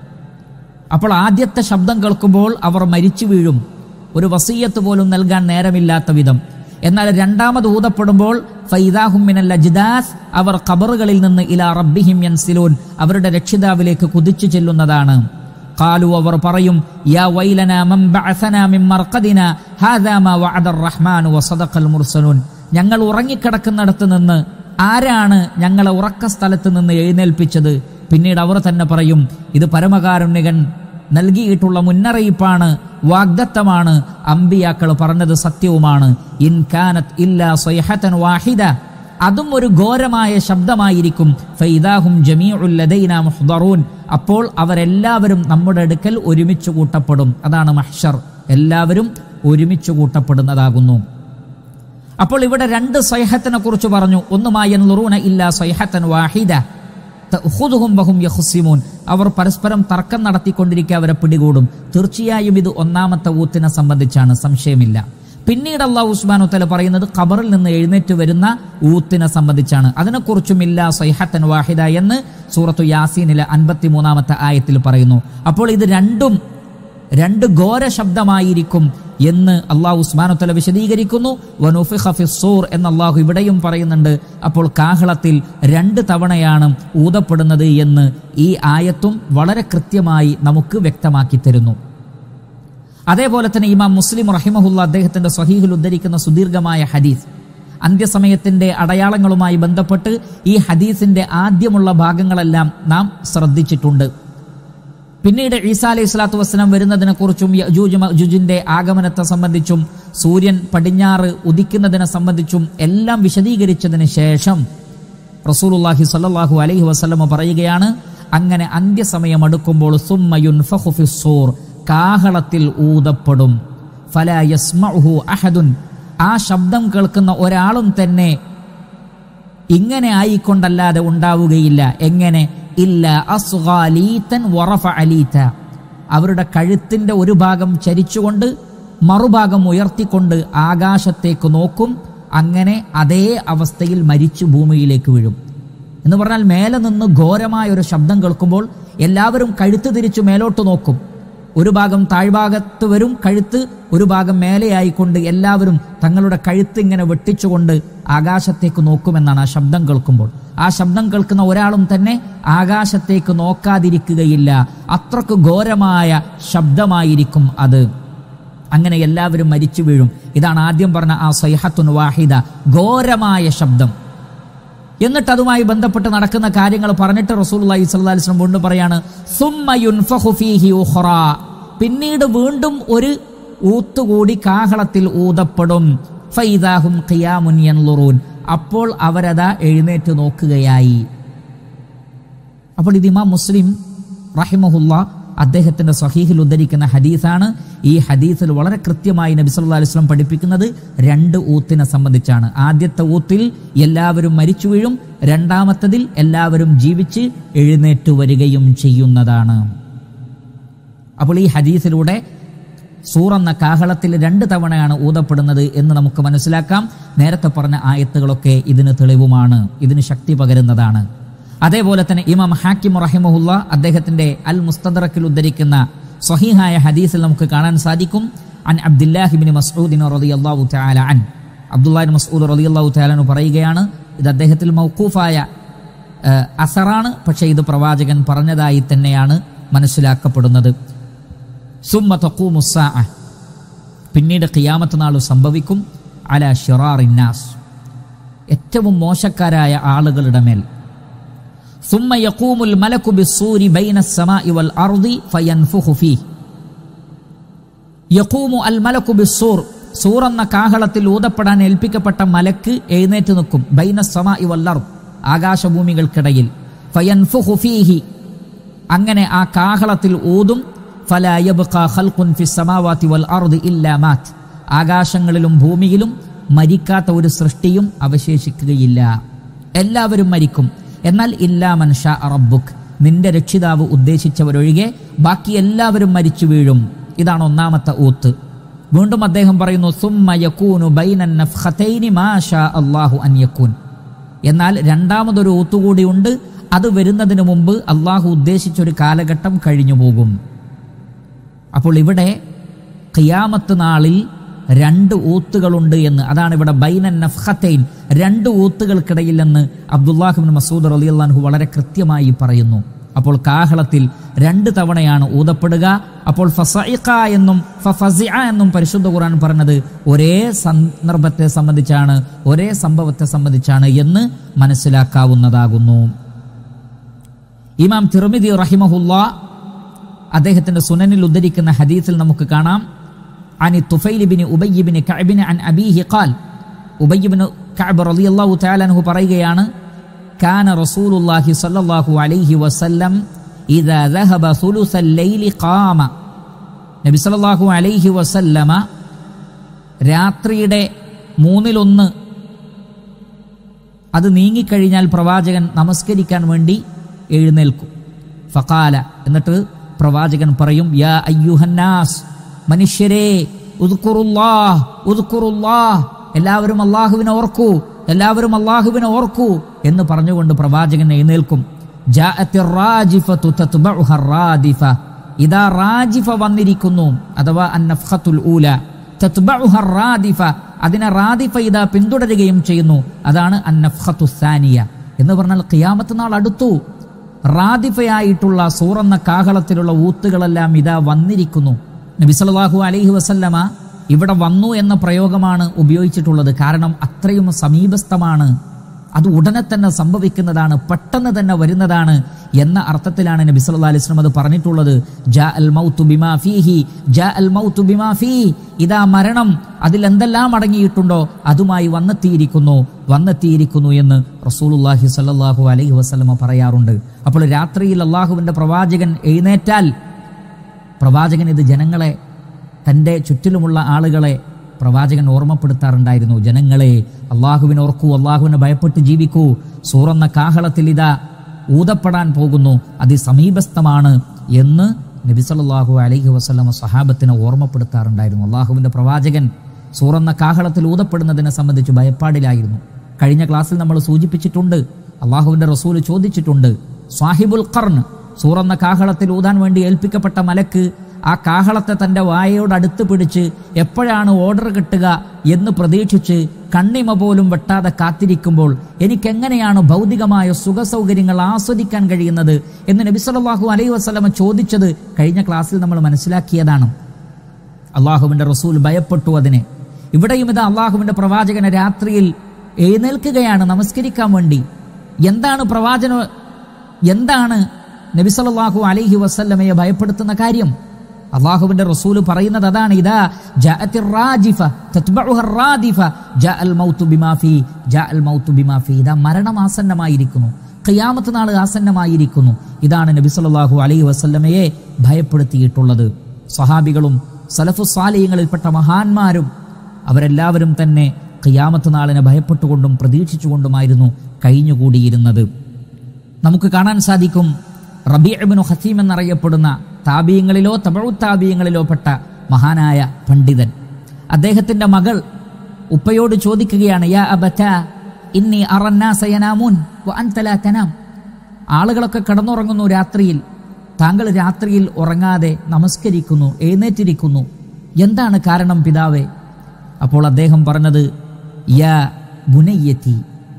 അപ്പോൾ ആദ്യത്തെ ശബ്ദം കേൾക്കുമ്പോൾ അവർ മരിച്ചു വീഴും ഒരു വസീയത്ത് പോലും നൽകാൻ നേരമില്ലാത്ത വിധം എന്നാൽ രണ്ടാമത് ഊതപ്പെടുമ്പോൾ ഫൈദാഹും മിനൽ അജ്ദാസ് അവർ ഖബറുകളിൽ നിന്ന് ഇലാ റബ്ബിഹിം യൻസിലൂൻ അവരുടെ രക്ഷിതാവിലേക്ക് കുതിച്ചു ചെല്ലുന്നതാണ് ഖാലു അവർ പറയും യാ വൈലന മൻ ബഅസനാ മിൻ മർഖദിന ഹാദാ മാ വഅദ റഹ്മാനു വസദഖൽ മുർസലൂൻ ഞങ്ങൾ ഉറങ്ങിക്കിടക്കുന്നിടത്ത് നിന്ന് ആരാണ് ഞങ്ങളെ ഉറക്ക സ്ഥലത്ത് നിന്ന് എഴുന്നേൽപ്പിച്ചത് പിന്നീട് അവർ തന്നെ പറയും ഇത് പരമകാരുണ്യകൻ നൽകിയിട്ടുള്ള മുന്നറിയിപ്പാണ് വാഗ്ദത്തമാണ് അമ്പിയാക്കൾ പറഞ്ഞത് സത്യവുമാണ് ഇൻ കാനത്ത് ഇല്ലാ സ്വയഹത്തൻ വാഹിദ അതും ഒരു ഘോരമായ ശബ്ദമായിരിക്കും ഫൈദാഹും ജമീഉൽ ലദൈന മുഹ്ദറൂൻ അപ്പോൾ അവരെല്ലാവരും നമ്മുടെ അടുക്കൽ ഒരുമിച്ച് കൂട്ടപ്പെടും അതാണ് മഹ്ഷർ എല്ലാവരും ഒരുമിച്ച് കൂട്ടപ്പെടുന്നതാകുന്നു അപ്പോൾ ഇവിടെ രണ്ട് സൈഹത്തിനെ കുറിച്ച് പറഞ്ഞു ഒന്നുമായി നുറൂന ഇല്ല സൈഹത്തൻ വാഹിദ തഅഖുദുഹും വഹും യഖ്സിമൂൻ അവർ പരസ്പരം തർക്കം നടത്തിക്കൊണ്ടിരിക്കെ അവരെ പിടികൂടും തീർച്ചയായും ഇത് ഒന്നാമത്തെ ഊത്തിനെ സംബന്ധിച്ചാണ് സംശയമില്ല പിന്നീട് അള്ളാഹു ഉസ്മാനു തല പറയുന്നത് ഖബറിൽ നിന്ന് എഴുന്നേറ്റ് വരുന്ന ഊത്തിനെ സംബന്ധിച്ചാണ് അതിനെക്കുറിച്ചും ഇല്ല സൈഹത്തൻ വാഹിദ എന്ന് സൂറത്തു യാസീനിലെ അൻപത്തിമൂന്നാമത്തെ ആയത്തിൽ പറയുന്നു അപ്പോൾ ഇത് രണ്ടും രണ്ട് ഘോര ശബ്ദമായിരിക്കും എന്ന് അള്ളാഹു ഉസ്മാനുത്തല വിശദീകരിക്കുന്നു വനുഫിഖ ഫിസ്സൂർ എന്ന് അള്ളാഹു ഇവിടെയും പറയുന്നുണ്ട് അപ്പോൾ കാഹളത്തിൽ രണ്ട് തവണയാണ് ഊതപ്പെടുന്നത് എന്ന് ഈ ആയത്തും വളരെ കൃത്യമായി നമുക്ക് വ്യക്തമാക്കി തരുന്നു അതേപോലെ തന്നെ ഇമാം മുസ്ലിം റഹിമഹുല്ല അദ്ദേഹത്തിന്റെ സ്വഹീഹിൽ ഉദ്ധരിക്കുന്ന സുദീർഘമായ ഹദീസ് അന്ത്യസമയത്തിന്റെ അടയാളങ്ങളുമായി ബന്ധപ്പെട്ട് ഈ ഹദീസിന്റെ ആദ്യമുള്ള ഭാഗങ്ങളെല്ലാം നാം ശ്രദ്ധിച്ചിട്ടുണ്ട് പിന്നീട് ഈസാ അലൈഹി സ്വലാത്തു വസ്സലാം വരുന്നതിനെ കുറിച്ചും യജൂജ് മജൂജിന്റെ ആഗമനത്തെ സംബന്ധിച്ചും സൂര്യൻ പടിഞ്ഞാറ് ഉദിക്കുന്നതിനെ സംബന്ധിച്ചും എല്ലാം വിശദീകരിച്ചതിന് ശേഷം റസൂലുള്ളാഹി സ്വല്ലല്ലാഹു അലൈഹി വസല്ലമ പറയുകയാണ് അങ്ങനെ അന്ത്യസമയം അടുക്കുമ്പോൾ സുമ്മയുൻ ഫിസ്സൂർ കാഹളത്തിൽ ഊതപ്പെടും ഫല യസ്മഉഹു അഹദുൻ ആ ശബ്ദം കേൾക്കുന്ന ഒരാളും തന്നെ ഇങ്ങനെ ആയിക്കൊണ്ടല്ലാതെ ഉണ്ടാവുകയില്ല എങ്ങനെ ഇല്ല അസ്ഗാലീത്തൻ വറഫ അലീത്ത അവരുടെ കഴുത്തിന്റെ ഒരു ഭാഗം ചരിച്ചുകൊണ്ട് മറുഭാഗം ഉയർത്തിക്കൊണ്ട് ആകാശത്തേക്ക് നോക്കും അങ്ങനെ അതേ അവസ്ഥയിൽ മരിച്ചു ഭൂമിയിലേക്ക് വീഴും എന്ന് പറഞ്ഞാൽ മേലെ നിന്ന് ഘോരമായ ഒരു ശബ്ദം കേൾക്കുമ്പോൾ എല്ലാവരും കഴുത്ത് തിരിച്ചു മേലോട്ട് നോക്കും ഒരു ഭാഗം താഴ്ഭാഗത്ത് വരും കഴുത്ത് ഒരു ഭാഗം മേലെയായിക്കൊണ്ട് എല്ലാവരും തങ്ങളുടെ കഴുത്ത് ഇങ്ങനെ വെട്ടിച്ചുകൊണ്ട് ആകാശത്തേക്ക് നോക്കുമെന്നാണ് ആ ശബ്ദം കേൾക്കുമ്പോൾ ആ ശബ്ദം കേൾക്കുന്ന ഒരാളും തന്നെ ആകാശത്തേക്ക് നോക്കാതിരിക്കുകയില്ല അത്രക്ക് ഘോരമായ ശബ്ദമായിരിക്കും അത് അങ്ങനെ എല്ലാവരും മരിച്ചു വീഴും ഇതാണ് ആദ്യം പറഞ്ഞ ആ സൈഹത്തുൻ വാഹിദ ഘോരമായ ശബ്ദം എന്നിട്ട് അതുമായി ബന്ധപ്പെട്ട് നടക്കുന്ന കാര്യങ്ങൾ പറഞ്ഞിട്ട് റസൂലുള്ളാഹി സ്വല്ലല്ലാഹി അലൈഹി വസല്ലം വീണ്ടും പറയാണ് സുമ്മ യുൻഫഖു ഫീഹി ഉഖ്റ പിന്നീട് വീണ്ടും ഒരു ഊത്തുകൂടി കാഹളത്തിൽ ഊതപ്പെടും ഫൈദാഹും ഖിയാമുൻ യൻളുറൂൻ അപ്പോൾ അവരതാ എഴുന്നേറ്റ് നോക്കുകയായി അപ്പോൾ ഇത് ഇമാം മുസ്ലിം റഹിമഹുല്ല അദ്ദേഹത്തിന്റെ സഹീഹിൽ ഉദ്ധരിക്കുന്ന ഹദീസാണ് ഈ ഹദീസിൽ വളരെ കൃത്യമായി നബി സല്ലല്ലാഹു അലൈഹി വസല്ലം പഠിപ്പിക്കുന്നത് രണ്ട് ഊത്തിനെ സംബന്ധിച്ചാണ് ആദ്യത്തെ ഊത്തിൽ എല്ലാവരും മരിച്ചു വീഴും രണ്ടാമത്തതിൽ എല്ലാവരും ജീവിച്ച് എഴുന്നേറ്റ് വരികയും ചെയ്യുന്നതാണ് അപ്പോൾ ഈ ഹദീസിലൂടെ സൂറെന്ന കാഹളത്തിൽ രണ്ട് തവണയാണ് ഊതപ്പെടുന്നത് എന്ന് നമുക്ക് മനസ്സിലാക്കാം നേരത്തെ പറഞ്ഞ ആയത്തുകളൊക്കെ ഇതിന് തെളിവുമാണ് ഇതിന് ശക്തി പകരുന്നതാണ് അതേപോലെ തന്നെ ഇമാം ഹാക്കിം റഹിമഹുല്ല അദ്ദേഹത്തിന്റെ അൽ മുസ്തദറക്കിൽ ഉദ്ധരിക്കുന്ന സ്വഹീഹായ ഹദീസിൽ നമുക്ക് കാണാൻ സാധിക്കും അൻ അബ്ദുല്ലാഹിബിൻ മസ്ഊദിൻ റളിയല്ലാഹു തആല അൻ അബ്ദുല്ലാഹിബിൻ മസ്ഊദ് റളിയല്ലാഹു തആല പറയുകയാണ് ഇത് അദ്ദേഹത്തിൽ മൗഖൂഫായ ഏഹ്, അസറാണ് പക്ഷേ ഇത് പ്രവാചകൻ പറഞ്ഞതായി തന്നെയാണ് മനസ്സിലാക്കപ്പെടുന്നത് സുമ്മ തഖൂമു സ്സാഅ പിന്നീട് ഖിയാമത്ത് നാൾ സംഭവിക്കും അല ഷിറാറിന്നാസ് ഏറ്റവും മോശക്കാരായ ആളുകളുടെ മേൽ ثم يقوم الملك بالصور بين السماء والأرض فينفخ فيه യഖൂമു അൽ മലക്കു ബിസ്സൂർ സൂർ എന്ന കാഹളത്തിൽ ഊതപ്പെടാൻ ഏൽപ്പിക്കപ്പെട്ട മലക്ക് എഴുന്നേറ്റ് നിൽക്കും ബൈന സമ വല്ലർ ആകാശഭൂമികൾക്കിടയിൽ ഫയൻഫുഹു ഫീഹി അങ്ങനെ ആ കാഹളത്തിൽ ഊതും ഫലാ യബ്ഖാ ഖൽഖുൻ ഫിസ് സമാവാതി വൽ അർദി ഇല്ലാ മാത് ആകാശങ്ങളിലും ഭൂമിയിലും മരിക്കാത്ത ഒരു സൃഷ്ടിയും അവശേഷിക്കുകയില്ല എല്ലാവരും മരിക്കും എന്നാൽ ഇല്ലാ മൻഷ റബ്ബുക്ക് നിന്റെ രക്ഷിതാവ് ഉദ്ദേശിച്ചവരൊഴികെ ബാക്കി എല്ലാവരും മരിച്ചു വീഴും ഇതാണ് ഒന്നാമത്തെ ഊത്ത് വീണ്ടും അദ്ദേഹം പറയുന്നു സുമ്മ യകൂനു ബൈനൻ നഫ്ഖതൈനി മാ ഷാ അല്ലാഹു അൻ യകൂൻ എന്നാൽ രണ്ടാമതൊരു ഊത്തുകൂടിയുണ്ട് അത് വരുന്നതിന് മുമ്പ് അള്ളാഹു ഉദ്ദേശിച്ചൊരു കാലഘട്ടം കഴിഞ്ഞു പോകും അപ്പോൾ ഇവിടെ ഖിയാമത്ത് നാളിൽ രണ്ട് ഊത്തുകളുണ്ട് എന്ന് അതാണ് ഇവിടെ ബൈനൻ നഫ്ഖത്തൈൻ രണ്ട് ഊത്തുകൾക്കിടയിൽ എന്ന് അബ്ദുല്ലാഹിബിൻ മസൂദ് അലി അള്ളാഹു വളരെ കൃത്യമായി പറയുന്നു അപ്പോൾ കാഹളത്തിൽ രണ്ട് തവണയാണ് ഊതപ്പെടുക അപ്പോൾ ഫസഇഖ എന്നും ഫഫസിഅ എന്നും പരിശുദ്ധ ഖുർആൻ പറഞ്ഞത് ഒരേ സന്ദർഭത്തെ സംബന്ധിച്ചാണ് ഒരേ സംഭവത്തെ സംബന്ധിച്ചാണ് എന്ന് മനസ്സിലാക്കാവുന്നതാകുന്നു ഇമാം തിർമിദി റഹിമഹുല്ല അദ്ദേഹത്തിന്റെ സുനനിൽ ഉദ്ധരിക്കുന്ന ഹദീസിൽ നമുക്ക് കാണാം അനി തുഫൈലിബിന് ഉബയ്യബിന് കഅബിന് അൻ അബീഹി ഖാൽ ഉബയ്യബിന് കഅബ് റളിയല്ലാഹു തആല അൻഹു പറയുകയാണ് കാന റസൂലുള്ളാഹി സ്വല്ലല്ലാഹു അലൈഹി വസല്ലം ഇദാ ذهب ثلث الليل قام നബി സല്ലല്ലാഹു അലൈഹി വസല്ലമ രാത്രിയുടെ മൂന്നിലൊന്ന് അത് നീങ്ങിക്കഴിഞ്ഞാൽ പ്രവാചകൻ നമസ്കരിക്കാൻ വേണ്ടി എഴുന്നേൽക്കും ഫഖാല എന്നിട്ട് പ്രവാചകൻ പറയും യാ അയ്യുഹന്നാസ് മനുഷ്യരെ ഉദ്കുറുല്ലാഹ് ഉദ്കുറുല്ലാഹ് എല്ലാവരും അള്ളാഹുവിനെ ഓർക്കൂ എല്ലാവരും അള്ളാഹുവിനെ ഓർക്കൂ എന്ന് പറഞ്ഞുകൊണ്ട് പ്രവാചകൻ എഴുന്നേൽക്കും ജാഅത്തിർ റാജിഫത്തു തത്ബഉഹ റാദിഫ ഇതാ റാജിഫ വന്നിരിക്കുന്നു അഥവാ അന്നഫ്ഖത്തുൽ ഊല തത്ബഉഹ റാദിഫ അതിനെ റാദിഫ ഇതാ പിന്തുടരുകയും ചെയ്യുന്നു അതാണ് അന്നഫ്ഖത്തു സാനിയ എന്ന് പറഞ്ഞാൽ ഖിയാമത്ത് നാൾ അടുത്തു റാദിഫയായിട്ടുള്ള സൂറന്ന കാഹളത്തിലുള്ള ഊത്തുകളെല്ലാം ഇതാ വന്നിരിക്കുന്നു നബി സല്ലല്ലാഹു അലൈഹി വസല്ലമ ഇവിടെ വന്നു എന്ന പ്രയോഗമാണ് ഉപയോഗിച്ചിട്ടുള്ളത് കാരണം അത്രയും സമീപസ്ഥമാണ് അത് ഉടനെ തന്നെ സംഭവിക്കുന്നതാണ് പെട്ടെന്ന് തന്നെ വരുന്നതാണ് എന്ന അർത്ഥത്തിലാണ് നബി സല്ലല്ലാഹു അലൈഹി വസല്ലം അത് പറഞ്ഞിട്ടുള്ളത് ജാ അൽ മൗത്തു ബിമാ ഫീഹി ജാ അൽ മൗത്തു ബിമാ ഫീ ഇതാ മരണം അതിൽ എന്തെല്ലാം അടങ്ങിയിട്ടുണ്ടോ അതുമായി വന്നെത്തിയിരിക്കുന്നു വന്നെത്തിയിരിക്കുന്നു എന്ന് റസൂലുള്ളാഹി സ്വല്ലല്ലാഹു അലൈഹി വസല്ലമ പറയാറുണ്ട് അപ്പോൾ രാത്രിയിൽ അള്ളാഹുവിന്റെ പ്രവാചകൻ എഴുന്നേറ്റാൽ പ്രവാചകൻ ഇത് ജനങ്ങളെ തൻ്റെ ചുറ്റിലുമുള്ള ആളുകളെ പ്രവാചകൻ ഓർമ്മപ്പെടുത്താറുണ്ടായിരുന്നു ജനങ്ങളെ അള്ളാഹുവിനെ ഓർക്കൂ അള്ളാഹുവിനെ ഭയപ്പെട്ട് ജീവിക്കൂ സൂറന്ന കാഹളത്തിൽ ഇതാ ഊതപ്പെടാൻ പോകുന്നു അതിസമീപസ്ഥമാണ് എന്ന് നബി സല്ലല്ലാഹു അലൈഹി വസല്ലമ സഹാബത്തിനെ ഓർമ്മപ്പെടുത്താറുണ്ടായിരുന്നു അള്ളാഹുവിൻ്റെ പ്രവാചകൻ സൂറന്ന കാഹളത്തിൽ ഊതപ്പെടുന്നതിനെ സംബന്ധിച്ച് ഭയപ്പാടിലായിരുന്നു കഴിഞ്ഞ ക്ലാസ്സിൽ നമ്മൾ സൂചിപ്പിച്ചിട്ടുണ്ട് അള്ളാഹുവിൻ്റെ റസൂല് ചോദിച്ചിട്ടുണ്ട് സാഹിബുൽ ഖർൺ സൂറന്ന കാഹളത്തിൽ ഊതാൻ വേണ്ടി ഏൽപ്പിക്കപ്പെട്ട മലക്ക് ആ കാഹളത്തെ തൻ്റെ വായയോട് അടുത്ത് പിടിച്ച് എപ്പോഴാണ് ഓർഡർ കിട്ടുക എന്ന് പ്രതീക്ഷിച്ച് കണ്ണിമ പോലും വെട്ടാതെ കാത്തിരിക്കുമ്പോൾ എനിക്കെങ്ങനെയാണ് ഭൗതികമായ സുഖസൗകര്യങ്ങൾ ആസ്വദിക്കാൻ കഴിയുന്നത് എന്ന് നബി സല്ലല്ലാഹു അലൈഹി വസല്ലമ ചോദിച്ചത് കഴിഞ്ഞ ക്ലാസ്സിൽ നമ്മൾ മനസ്സിലാക്കിയതാണ് അള്ളാഹുവിൻ്റെ റസൂൽ ഭയപ്പെട്ടു അതിനെ ഇവിടെയും ഇത് അള്ളാഹുവിൻ്റെ പ്രവാചകനെ രാത്രിയിൽ എഴുന്നേൽക്കുകയാണ് നമസ്കരിക്കാൻ വേണ്ടി എന്താണ് പ്രവാചന എന്താണ് നബി സല്ലല്ലാഹു അലൈഹി വസല്ലമയെ ഭയപ്പെടുത്തുന്ന കാര്യം അള്ളാഹുവിന്റെ റസൂല് പറയുന്നത് അതാണ് ഇതാ ജാഅത്തിർ റാജിഫ തത്ബഉഹ റാദിഫ ജാഅൽ മൗതു ബിമാ ഫീ ജാഅൽ മൗതു ബിമാ ഫീ ഇതാ മരണം ആസന്നമായിരിക്കുന്നു ഖിയാമത്ത് നാൾ ആസന്നമായിരിക്കുന്നു ഇതാണ് നബി സല്ലല്ലാഹു അലൈഹി വസല്ലമയെ ഭയപ്പെടുത്തിയിട്ടുള്ളത് സ്വഹാബികളും സലഫു സാലിയങ്ങളിൽപ്പെട്ട മഹാന്മാരും അവരെല്ലാവരും തന്നെ ഖിയാമത്ത് നാളിനെ ഭയപ്പെട്ടുകൊണ്ടും പ്രതീക്ഷിച്ചുകൊണ്ടുമായിരുന്നു കഴിഞ്ഞുകൂടിയിരുന്നത് നമുക്ക് കാണാൻ സാധിക്കും റബീഅബിനു ഹസീം എന്നറിയപ്പെടുന്ന താബീയങ്ങളിലോ തമിഴു താബീയങ്ങളിലോ പെട്ട മഹാനായ പണ്ഡിതൻ അദ്ദേഹത്തിന്റെ മകൾ ഉപ്പയോട് ചോദിക്കുകയാണ് യാ അബറ്റ ഇന്നി അറന്നാസയനാമൂൻ തനാം ആളുകളൊക്കെ കിടന്നുറങ്ങുന്നു രാത്രിയിൽ താങ്കൾ രാത്രിയിൽ ഉറങ്ങാതെ നമസ്കരിക്കുന്നു എഴുന്നേറ്റിരിക്കുന്നു എന്താണ് കാരണം പിതാവേ അപ്പോൾ അദ്ദേഹം പറഞ്ഞത് യാ ബുനയ്യത്തി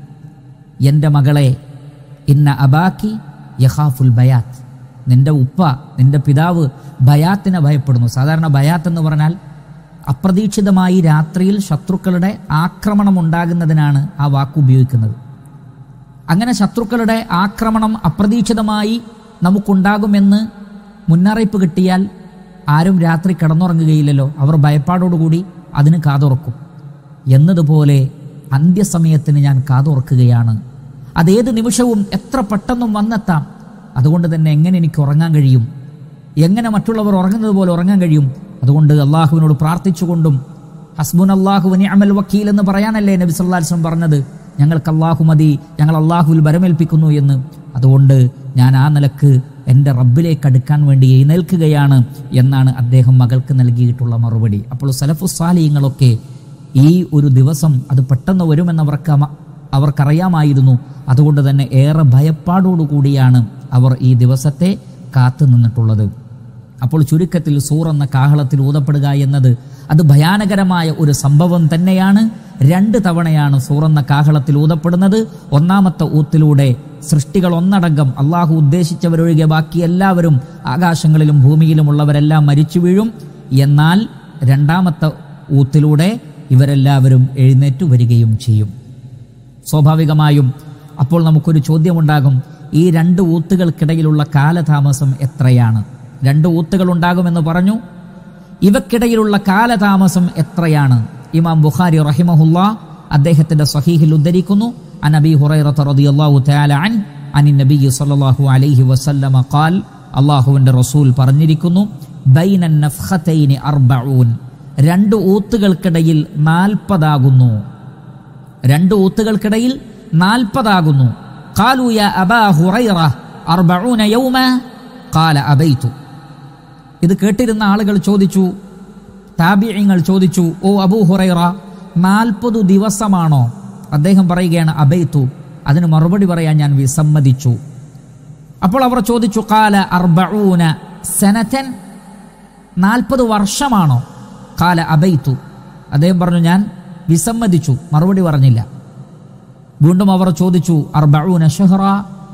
എൻ്റെ മകളെ ഇന്ന അബാക്കി യഹാഫുൽ ബയാത്ത് നിന്റെ ഉപ്പ നിന്റെ പിതാവ് ബയാത്തിനെ ഭയപ്പെടുന്നു സാധാരണ ബയാത്ത് എന്ന് പറഞ്ഞാൽ അപ്രതീക്ഷിതമായി രാത്രിയിൽ ശത്രുക്കളുടെ ആക്രമണം ഉണ്ടാകുന്നതിനാണ് ആ വാക്ക് ഉപയോഗിക്കുന്നത് അങ്ങനെ ശത്രുക്കളുടെ ആക്രമണം അപ്രതീക്ഷിതമായി നമുക്കുണ്ടാകുമെന്ന് മുന്നറിയിപ്പ് കിട്ടിയാൽ ആരും രാത്രി കിടന്നുറങ്ങുകയില്ലല്ലോ അവർ ഭയപ്പാടോടുകൂടി അതിന് കാതുറക്കും എന്നതുപോലെ അന്ത്യസമയത്തിന് ഞാൻ കാതുറക്കുകയാണ് അതേത് നിമിഷവും എത്ര പെട്ടെന്നും വന്നെത്താം അതുകൊണ്ട് തന്നെ എങ്ങനെ എനിക്ക് ഉറങ്ങാൻ കഴിയും എങ്ങനെ മറ്റുള്ളവർ ഉറങ്ങുന്നത് പോലെ ഉറങ്ങാൻ കഴിയും അതുകൊണ്ട് അള്ളാഹുവിനോട് പ്രാർത്ഥിച്ചുകൊണ്ടും ഹസ്ബുൻ അള്ളാഹു അമൽ വക്കീൽ എന്ന് പറയാനല്ലേ നബി സല്ലല്ലാഹു അലൈഹി വസല്ലം പറഞ്ഞത് ഞങ്ങൾക്ക് അള്ളാഹു മതി ഞങ്ങൾ അള്ളാഹുവിൽ ബരമേൽപ്പിക്കുന്നു എന്ന് അതുകൊണ്ട് ഞാൻ ആ നിലക്ക് എൻ്റെ റബ്ബിലേക്ക് അടുക്കാൻ വേണ്ടി എഴുന്നേൽക്കുകയാണ് എന്നാണ് അദ്ദേഹം മകൾക്ക് നൽകിയിട്ടുള്ള മറുപടി അപ്പോൾ സലഫു സാലിയങ്ങളൊക്കെ ഈ ഒരു ദിവസം അത് പെട്ടെന്ന് വരുമെന്നവർക്ക് അമ- അവർക്കറിയാമായിരുന്നു അതുകൊണ്ട് തന്നെ ഏറെ ഭയപ്പാടോടുകൂടിയാണ് അവർ ഈ ദിവസത്തെ കാത്തു നിന്നിട്ടുള്ളത് അപ്പോൾ ചുരുക്കത്തിൽ സൂർ എന്ന കാഹളത്തിൽ ഊതപ്പെടുക എന്നത് അത് ഭയാനകരമായ ഒരു സംഭവം തന്നെയാണ് രണ്ട് തവണയാണ് സൂർ എന്ന കാഹളത്തിൽ ഊതപ്പെടുന്നത് ഒന്നാമത്തെ ഊത്തിലൂടെ സൃഷ്ടികൾ ഒന്നടങ്കം അള്ളാഹു ഉദ്ദേശിച്ചവരൊഴികെ ബാക്കി എല്ലാവരും ആകാശങ്ങളിലും ഭൂമിയിലുമുള്ളവരെല്ലാം മരിച്ചു വീഴും എന്നാൽ രണ്ടാമത്തെ ഊത്തിലൂടെ ഇവരെല്ലാവരും എഴുന്നേറ്റു വരികയും ചെയ്യും സ്വാഭാവികമായും അപ്പോൾ നമുക്കൊരു ചോദ്യമുണ്ടാകും ഈ രണ്ട് ഊത്തുകൾക്കിടയിലുള്ള കാലതാമസം എത്രയാണ് രണ്ട് ഊത്തുകൾ ഉണ്ടാകുമെന്ന് പറഞ്ഞു ഇവക്കിടയിലുള്ള കാലതാമസം എത്രയാണ് ഇമാം ബുഖാരി റഹിമഹുല്ല അദ്ദേഹത്തിന്റെ സഹീഹിൽ ഉദ്ധരിക്കുന്നു അൻ അബി ഹുറൈറത്ത് റളിയല്ലാഹു തആല അൻ അനി നബി സല്ലല്ലാഹു അലൈഹി വസല്ലമ ഖാൽ അള്ളാഹുവിന്റെ റസൂൽ പറഞ്ഞിരിക്കുന്നു ബൈനൻ നഫ്ഖതൈനി അർബഊൻ രണ്ട് ഊത്തുകൾക്കിടയിൽ നാൽപ്പതാകുന്നു രണ്ട് ഊത്തുകൾക്കിടയിൽ നാൽപ്പതാകുന്നു قالوا يا أبا هريرة أربعون يوما قال أبيت ഇത് കേട്ടിരുന്ന ആളുകൾ ചോദിച്ചു താബിയങ്ങൾ ചോദിച്ചു ഓ അബൂ ഹുറൈറ നാൽപ്പത് ദിവസമാണോ അദ്ദേഹം പറയുകയാണ് അബൈത്തു അതിന് മറുപടി പറയാൻ ഞാൻ വിസമ്മതിച്ചു അപ്പോൾ അവർ ചോദിച്ചു കാല അർബഊന സനതൻ നാൽപ്പത് വർഷമാണോ കാല അബൈത്തു അദ്ദേഹം പറഞ്ഞു ഞാൻ വിസമ്മതിച്ചു മറുപടി പറഞ്ഞില്ല വീണ്ടും അവർ ചോദിച്ചു അർബഊന ഷഹ്റ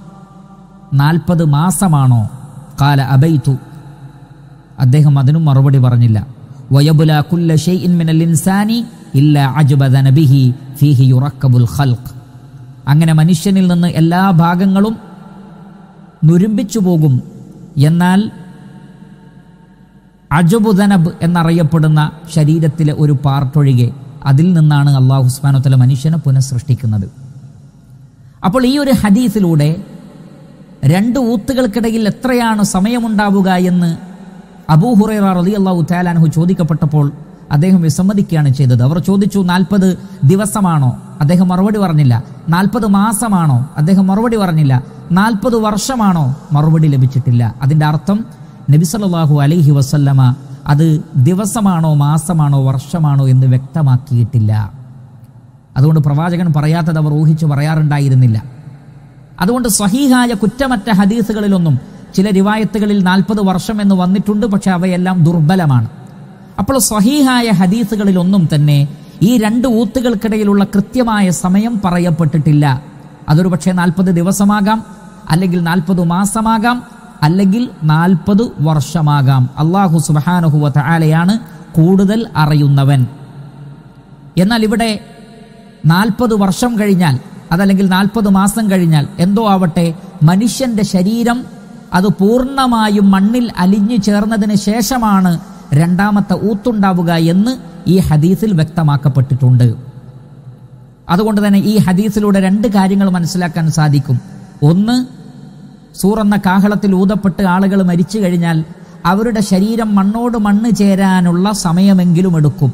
നാൽപ്പത് മാസമാണോ കാല അബൈത്തു അദ്ദേഹം അതിനും മറുപടി പറഞ്ഞില്ല വയബുല കുല്ല ഷൈഇൻ മിനൽ ഇൻസാനി ഇല്ല അജ്ബദ നബിഹി ഫീഹി യുറക്കബുൽ ഖൽഖ് അങ്ങനെ മനുഷ്യനിൽ നിന്ന് എല്ലാ ഭാഗങ്ങളും നുരുമ്പിച്ചു പോകും എന്നാൽ അജബുദനബ് എന്നറിയപ്പെടുന്ന ശരീരത്തിലെ ഒരു പാർട്ടൊഴികെ അതിൽ നിന്നാണ് അള്ളാഹു ഉസ്മാനത്തല മനുഷ്യനെ പുനഃസൃഷ്ടിക്കുന്നത് അപ്പോൾ ഈ ഒരു ഹദീസിലൂടെ രണ്ട് ഊത്തുകൾക്കിടയിൽ എത്രയാണ് സമയമുണ്ടാവുക എന്ന് അബൂഹുറൈറ റളി അള്ളാഹു താലാൻഹു ചോദിക്കപ്പെട്ടപ്പോൾ അദ്ദേഹം വിസമ്മതിക്കുകയാണ് ചെയ്തത് അവർ ചോദിച്ചു നാൽപ്പത് ദിവസമാണോ അദ്ദേഹം മറുപടി പറഞ്ഞില്ല നാൽപ്പത് മാസമാണോ അദ്ദേഹം മറുപടി പറഞ്ഞില്ല നാൽപ്പത് വർഷമാണോ മറുപടി ലഭിച്ചിട്ടില്ല അതിന്റെ അർത്ഥം നബിസല്ലാഹു അലൈഹി വസല്ലമ അത് ദിവസമാണോ മാസമാണോ വർഷമാണോ എന്ന് വ്യക്തമാക്കിയിട്ടില്ല അതുകൊണ്ട് പ്രവാചകൻ പറയാത്തത് അവർ ഊഹിച്ചു പറയാറുണ്ടായിരുന്നില്ല അതുകൊണ്ട് സഹീഹായ കുറ്റമറ്റ ഹദീസുകളിലൊന്നും ചില റിവായത്തുകളിൽ നാൽപ്പത് വർഷം എന്ന് വന്നിട്ടുണ്ട് പക്ഷെ അവയെല്ലാം ദുർബലമാണ് അപ്പോൾ സഹീഹായ ഹദീസുകളിലൊന്നും തന്നെ ഈ രണ്ട് ഊത്തുകൾക്കിടയിലുള്ള കൃത്യമായ സമയം പറയപ്പെട്ടിട്ടില്ല അതൊരു പക്ഷേ നാൽപ്പത് ദിവസമാകാം അല്ലെങ്കിൽ നാൽപ്പത് മാസമാകാം അല്ലെങ്കിൽ നാൽപ്പത് വർഷമാകാം അള്ളാഹു സുബാനുഹുവ ആലയാണ് കൂടുതൽ അറിയുന്നവൻ എന്നാൽ ഇവിടെ നാൽപ്പത് വർഷം കഴിഞ്ഞാൽ അതല്ലെങ്കിൽ നാൽപ്പത് മാസം കഴിഞ്ഞാൽ എന്തോ ആവട്ടെ മനുഷ്യന്റെ ശരീരം അത് പൂർണ്ണമായും മണ്ണിൽ അലിഞ്ഞു ചേർന്നതിന് ശേഷമാണ് രണ്ടാമത്തെ ഊത്തുണ്ടാവുക എന്ന് ഈ ഹദീസിൽ വ്യക്തമാക്കപ്പെട്ടിട്ടുണ്ട് അതുകൊണ്ട് തന്നെ ഈ ഹദീസിലൂടെ രണ്ട് കാര്യങ്ങൾ മനസ്സിലാക്കാൻ സാധിക്കും ഒന്ന് സൂറെന്ന കാഹളത്തിൽ ഊതപ്പെട്ട് ആളുകൾ മരിച്ചു കഴിഞ്ഞാൽ അവരുടെ ശരീരം മണ്ണോട് മണ്ണ് ചേരാനുള്ള സമയമെങ്കിലും എടുക്കും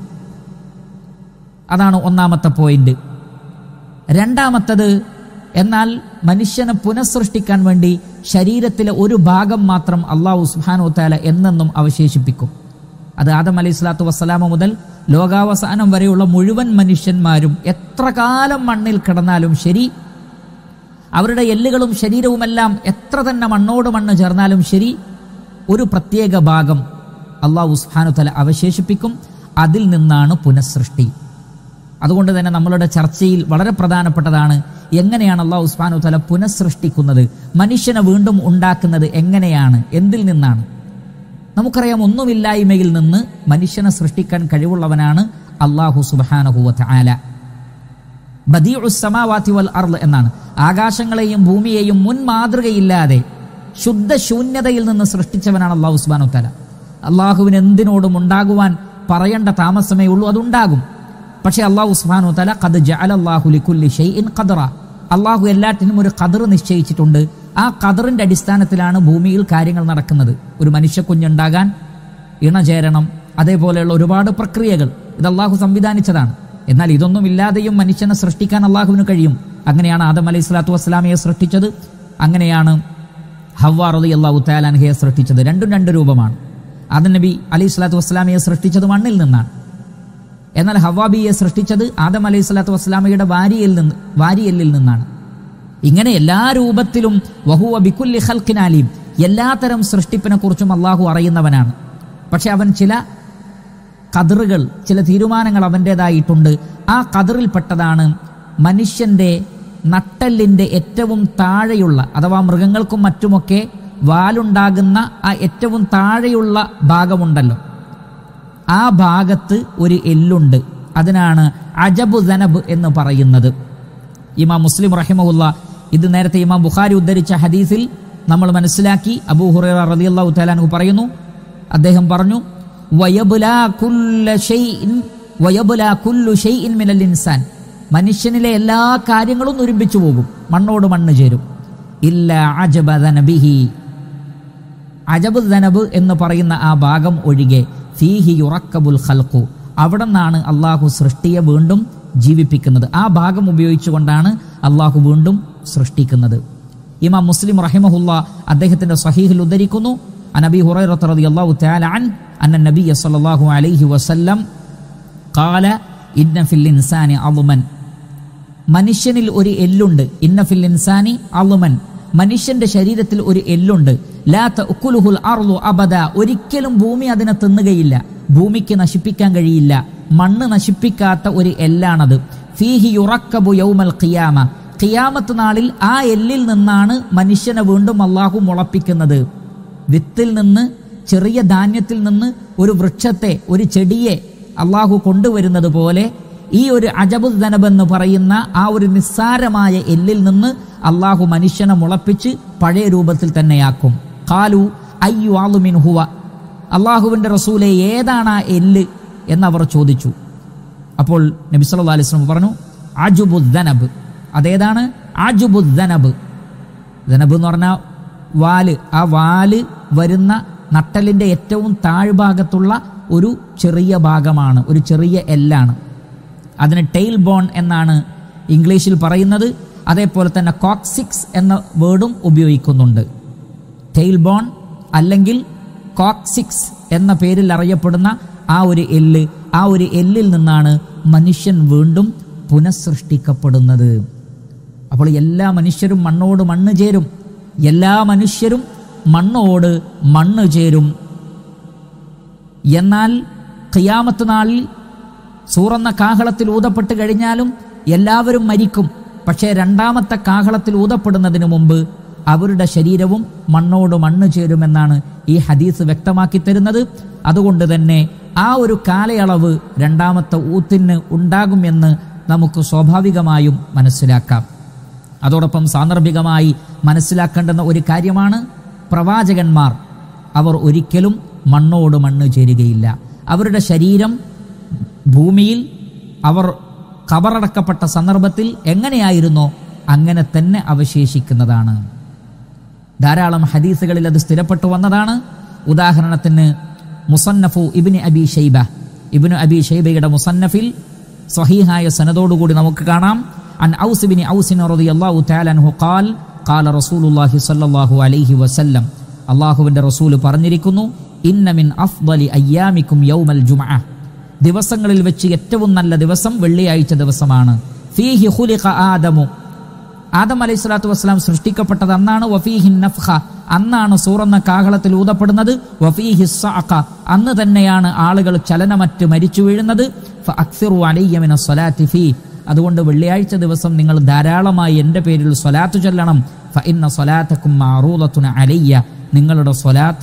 അതാണ് ഒന്നാമത്തെ പോയിന്റ് രണ്ടാമത്തത് എന്നാൽ മനുഷ്യനെ പുനഃസൃഷ്ടിക്കാൻ വേണ്ടി ശരീരത്തിലെ ഒരു ഭാഗം മാത്രം അള്ളാഹു സുഹാനു താല എന്നെന്നും അവശേഷിപ്പിക്കും അത് ആദം അലൈഹി സ്വലാത്തു വസ്സലാമ മുതൽ ലോകാവസാനം വരെയുള്ള മുഴുവൻ മനുഷ്യന്മാരും എത്ര കാലം മണ്ണിൽ കിടന്നാലും ശരി അവരുടെ എല്ലുകളും ശരീരവുമെല്ലാം എത്ര തന്നെ മണ്ണോട് മണ്ണ് ചേർന്നാലും ശരി ഒരു പ്രത്യേക ഭാഗം അള്ളാഹു സുഹാനു തല അവശേഷിപ്പിക്കും അതിൽ നിന്നാണ് പുനഃസൃഷ്ടി അതുകൊണ്ട് തന്നെ നമ്മളുടെ ചർച്ചയിൽ വളരെ പ്രധാനപ്പെട്ടതാണ് എങ്ങനെയാണ് അള്ളാഹു ഉസ്മാനു തല പുനഃസൃഷ്ടിക്കുന്നത് മനുഷ്യനെ വീണ്ടും ഉണ്ടാക്കുന്നത് എങ്ങനെയാണ് എന്തിൽ നിന്നാണ് നമുക്കറിയാം ഒന്നുമില്ലായ്മയിൽ നിന്ന് മനുഷ്യനെ സൃഷ്ടിക്കാൻ കഴിവുള്ളവനാണ് അള്ളാഹു സുബാനഹുവ ആല ബദീഉസ്സമാവാതി വൽ അർള് എന്നാണ് ആകാശങ്ങളെയും ഭൂമിയെയും മുൻ മാതൃകയില്ലാതെ ശുദ്ധ ശൂന്യതയിൽ നിന്ന് സൃഷ്ടിച്ചവനാണ് അള്ളാഹു സുബാനു തല അള്ളാഹുവിന് എന്തിനോടും ഉണ്ടാകുവാൻ പറയേണ്ട താമസമേ ഉള്ളൂ അതുണ്ടാകും പക്ഷേ അള്ളാഹു സുബാനു തല കത് ജഅലല്ലാഹു ലിക്കുല്ലി ഷൈഇൻ ഖദറ അള്ളാഹു എല്ലാറ്റിനും ഒരു ഖദർ നിശ്ചയിച്ചിട്ടുണ്ട് ആ ഖദറിന്റെ അടിസ്ഥാനത്തിലാണ് ഭൂമിയിൽ കാര്യങ്ങൾ നടക്കുന്നത് ഒരു മനുഷ്യ കുഞ്ഞുണ്ടാകാൻ ഇണചേരണം അതേപോലെയുള്ള ഒരുപാട് പ്രക്രിയകൾ ഇത് അള്ളാഹു സംവിധാനിച്ചതാണ് എന്നാൽ ഇതൊന്നും ഇല്ലാതെയും മനുഷ്യനെ സൃഷ്ടിക്കാൻ അള്ളാഹുവിന് കഴിയും അങ്ങനെയാണ് ആദം അലൈഹി സ്വലാത്തു വസ്സലാമയെ സൃഷ്ടിച്ചത് അങ്ങനെയാണ് ഹവ്വാ റളി അള്ളാഹു താലാൻഹയെ സൃഷ്ടിച്ചത് രണ്ടും രണ്ട് രൂപമാണ് ആദം നബി അലൈഹി സ്വലാത്തു വസ്സലാമയെ സൃഷ്ടിച്ചത് മണ്ണിൽ നിന്നാണ് എന്നാൽ ഹവാബിയെ സൃഷ്ടിച്ചത് ആദം അലൈഹി സ്വലാത്തു വസ്സലാമയുടെ വാരിയിൽ നിന്ന് വാരിയല്ലിൽ നിന്നാണ് ഇങ്ങനെ എല്ലാ രൂപത്തിലും വഹുവ ബിക്കുല്ലി ഖൽഖിനാലിം എല്ലാത്തരം സൃഷ്ടിപ്പിനെ കുറിച്ചും അള്ളാഹു അറിയുന്നവനാണ് പക്ഷെ അവൻ ചില കതിറുകൾ ചില തീരുമാനങ്ങൾ അവൻ്റെതായിട്ടുണ്ട് ആ കതിറിൽപ്പെട്ടതാണ് മനുഷ്യന്റെ നട്ടലിന്റെ ഏറ്റവും താഴെയുള്ള അഥവാ മൃഗങ്ങൾക്കും മറ്റുമൊക്കെ വാലുണ്ടാകുന്ന ആ ഏറ്റവും താഴെയുള്ള ഭാഗമുണ്ടല്ലോ ആ ഭാഗത്ത് ഒരു എല്ലുണ്ട് അതിനാണ് അജബു ദനബ് എന്ന് പറയുന്നത് ഇമാം മുസ്ലിം റഹിമഹുല്ല ഇത് നേരത്തെ ഇമാം ബുഖാരി ഉദ്ധരിച്ച ഹദീസിൽ നമ്മൾ മനസ്സിലാക്കി അബൂ ഹുറൈറ റളിയല്ലാഹു തആല പറയുന്നു അദ്ദേഹം പറഞ്ഞു വയബുലാ കുല്ല ഷൈഇൻ വയബുലാ കുല്ലു ഷൈഇൻ മിനൽ ഇൻസാൻ മനുഷ്യനിലെ എല്ലാ കാര്യങ്ങളും ഒരുമിച്ചു പോകും മണ്ണോട് മണ്ണ് ചേരും ഇല്ല അജബ ദനബിഹി അജബ് ദനബ് എന്ന് പറയുന്ന ആ ഭാഗം ഒഴികെ ഫീഹി യുറക്കബുൽ ഖൽഖു അവിടെ നിന്നാണ് അള്ളാഹു സൃഷ്ടിയെ വീണ്ടും ജീവിപ്പിക്കുന്നത് ആ ഭാഗം ഉപയോഗിച്ചുകൊണ്ടാണ് അള്ളാഹു വീണ്ടും സൃഷ്ടിക്കുന്നത് ഇമാം മുസ്ലിം റഹിമഹുല്ല അദ്ദേഹത്തിന്റെ സഹീഹിൽ ഉദ്ധരിക്കുന്നു അനബി ഹുറൈറത്ത് റളിയല്ലാഹു തആല അൻ അന്ന നബിയ സല്ലല്ലാഹു അലൈഹി വസല്ലം ഖാല ഇന്ന ഫിൽ ഇൻസാനി അളുമൻ മനുഷ്യനിൽ ഒരു എല്ലുണ്ട് ഇന്ന ഫിൽ ഇൻസാനി അളുമൻ മനുഷ്യന്റെ ശരീരത്തിൽ ഒരു എല്ലുണ്ട് ലാ തഅക്കുലുഹുൽ അർളു അബദ ഒരിക്കലും ഭൂമി അതിനെ തിന്നുകയില്ല ഭൂമിക്ക് നശിപ്പിക്കാൻ കഴിയില്ല മണ്ണ് നശിപ്പിക്കാത്ത ഒരു എല്ലാണത് ഫീഹി യുറക്കബു യൗമൽ ഖിയാമ ഖിയാമത്ത് നാളിൽ ആ എല്ലിൽ നിന്നാണ് മനുഷ്യനെ വീണ്ടും അള്ളാഹു മുളപ്പിക്കുന്നത് വിത്തിൽ നിന്ന് ചെറിയ ധാന്യത്തിൽ നിന്ന് ഒരു വൃക്ഷത്തെ ഒരു ചെടിയെ അള്ളാഹു കൊണ്ടുവരുന്നത് പോലെ ഈ ഒരു അജബുദ്ദനബ് എന്ന് പറയുന്ന ആ ഒരു നിസ്സാരമായ എല്ലിൽ നിന്ന് അള്ളാഹു മനുഷ്യനെ മുളപ്പിച്ച് പഴയ രൂപത്തിൽ തന്നെയാക്കും കാലു അയ്യു ആളുമിൻ ഹുവ അള്ളാഹുവിന്റെ റസൂലെ ഏതാണ് ആ എല്ല് എന്നവർ ചോദിച്ചു അപ്പോൾ നബി സല്ലല്ലാഹു അലൈഹി വസല്ലം പറഞ്ഞു അജുബുദ്ദനബ് അതേതാണ് അജുബുദ്ദനബ് ദനബ് എന്ന് പറഞ്ഞാൽ വാല് ആ വാല് വരുന്ന നട്ടലിന്റെ ഏറ്റവും താഴ്ഭാഗത്തുള്ള ഒരു ചെറിയ ഭാഗമാണ് ഒരു ചെറിയ എല്ലാണ് അതിന് ടെയിൽ ബോൺ എന്നാണ് ഇംഗ്ലീഷിൽ പറയുന്നത് അതേപോലെ തന്നെ കോക്സിക്സ് എന്ന വേർഡും ഉപയോഗിക്കുന്നുണ്ട് ടെയിൽ ബോൺ അല്ലെങ്കിൽ കോക്സിക്സ് എന്ന പേരിൽ അറിയപ്പെടുന്ന ആ ഒരു എല്ല് ആ ഒരു എല്ലിൽ നിന്നാണ് മനുഷ്യൻ വീണ്ടും പുനഃസൃഷ്ടിക്കപ്പെടുന്നത് അപ്പോൾ എല്ലാ മനുഷ്യരും മണ്ണോട് മണ്ണ് ചേരും എല്ലാ മനുഷ്യരും മണ്ണോട് മണ്ണ് ചേരും എന്നാൽ ഖിയാമത്ത് നാളിൽ സൂറന്ന കാഹളത്തിൽ ഊതപ്പെട്ട് കഴിഞ്ഞാലും എല്ലാവരും മരിക്കും പക്ഷേ രണ്ടാമത്തെ കാഹളത്തിൽ ഊതപ്പെടുന്നതിന് മുമ്പ് അവരുടെ ശരീരവും മണ്ണോട് മണ്ണ് ചേരുമെന്നാണ് ഈ ഹദീസ് വ്യക്തമാക്കി തരുന്നത് അതുകൊണ്ട് തന്നെ ആ ഒരു കാലയളവ് രണ്ടാമത്തെ ഊത്തിന് ഉണ്ടാകുമെന്ന് നമുക്ക് സ്വാഭാവികമായും മനസ്സിലാക്കാം അതോടൊപ്പം സാന്ദർഭികമായി മനസ്സിലാക്കേണ്ടുന്ന ഒരു കാര്യമാണ് പ്രവാചകന്മാർ അവർ ഒരിക്കലും മണ്ണോട് മണ്ണ് ചേരുകയില്ല അവരുടെ ശരീരം ഭൂമിയിൽ അവർ കബറടക്കപ്പെട്ട സന്ദർഭത്തിൽ എങ്ങനെയായിരുന്നോ അങ്ങനെ തന്നെ അവശേഷിക്കുന്നതാണ് ധാരാളം ഹദീസുകളിൽ അത് സ്ഥിരപ്പെട്ടു വന്നതാണ് ഉദാഹരണത്തിന് മുസന്നഫു ഇബിന് അബി ഷൈബ ഇബിന് അബി ഷൈബയുടെ മുസന്നഫിൽ സ്വഹീഹായ സനദോടുകൂടി നമുക്ക് കാണാം അൻ ഔസ് ബിൻ ഔസിൻ റളിയല്ലാഹു തആല അൻഹു ഖാൽ ഖാല റസൂലുള്ളാഹി സ്വല്ലല്ലാഹു അലൈഹി വസല്ലം അള്ളാഹുവിന്റെ റസൂൽ പറഞ്ഞിരിക്കുന്നു ഇന്ന മിൻ അഫ്ദലി അയ്യാമിക്കും യൗമൽ ജുമഅ ദിവസങ്ങളിൽ വെച്ച് ഏറ്റവും നല്ല ദിവസം വെള്ളിയാഴ്ച ദിവസമാണ് ഫീഹി ഖുലിഖ ആദമു ആദം അലൈഹി സ്വലാത്തു വസ്സലാം സൃഷ്ടിക്കപ്പെട്ടത് അന്നാണ് വഫീഹി നഫ്ഖ അന്നാണ് സൂറന്ന കാഹളത്തിൽ ഊതപ്പെടുന്നത് വഫീഹി സഅഖ അന്ന് തന്നെയാണ് ആളുകൾ ചലനമറ്റ് മരിച്ചു വീഴുന്നത് ഫഅക്സിറു അലയ്യ മിന സ്വലാത്തി ഫീ അതുകൊണ്ട് വെള്ളിയാഴ്ച ദിവസം നിങ്ങൾ ധാരാളമായി എൻ്റെ പേരിൽ സ്വലാത്ത് ചൊല്ലണം ഫ ഇന്ന സ്വലാത്തക്കും മാറൂലത്തുന അലയ്യ നിങ്ങളുടെ സ്വലാത്ത്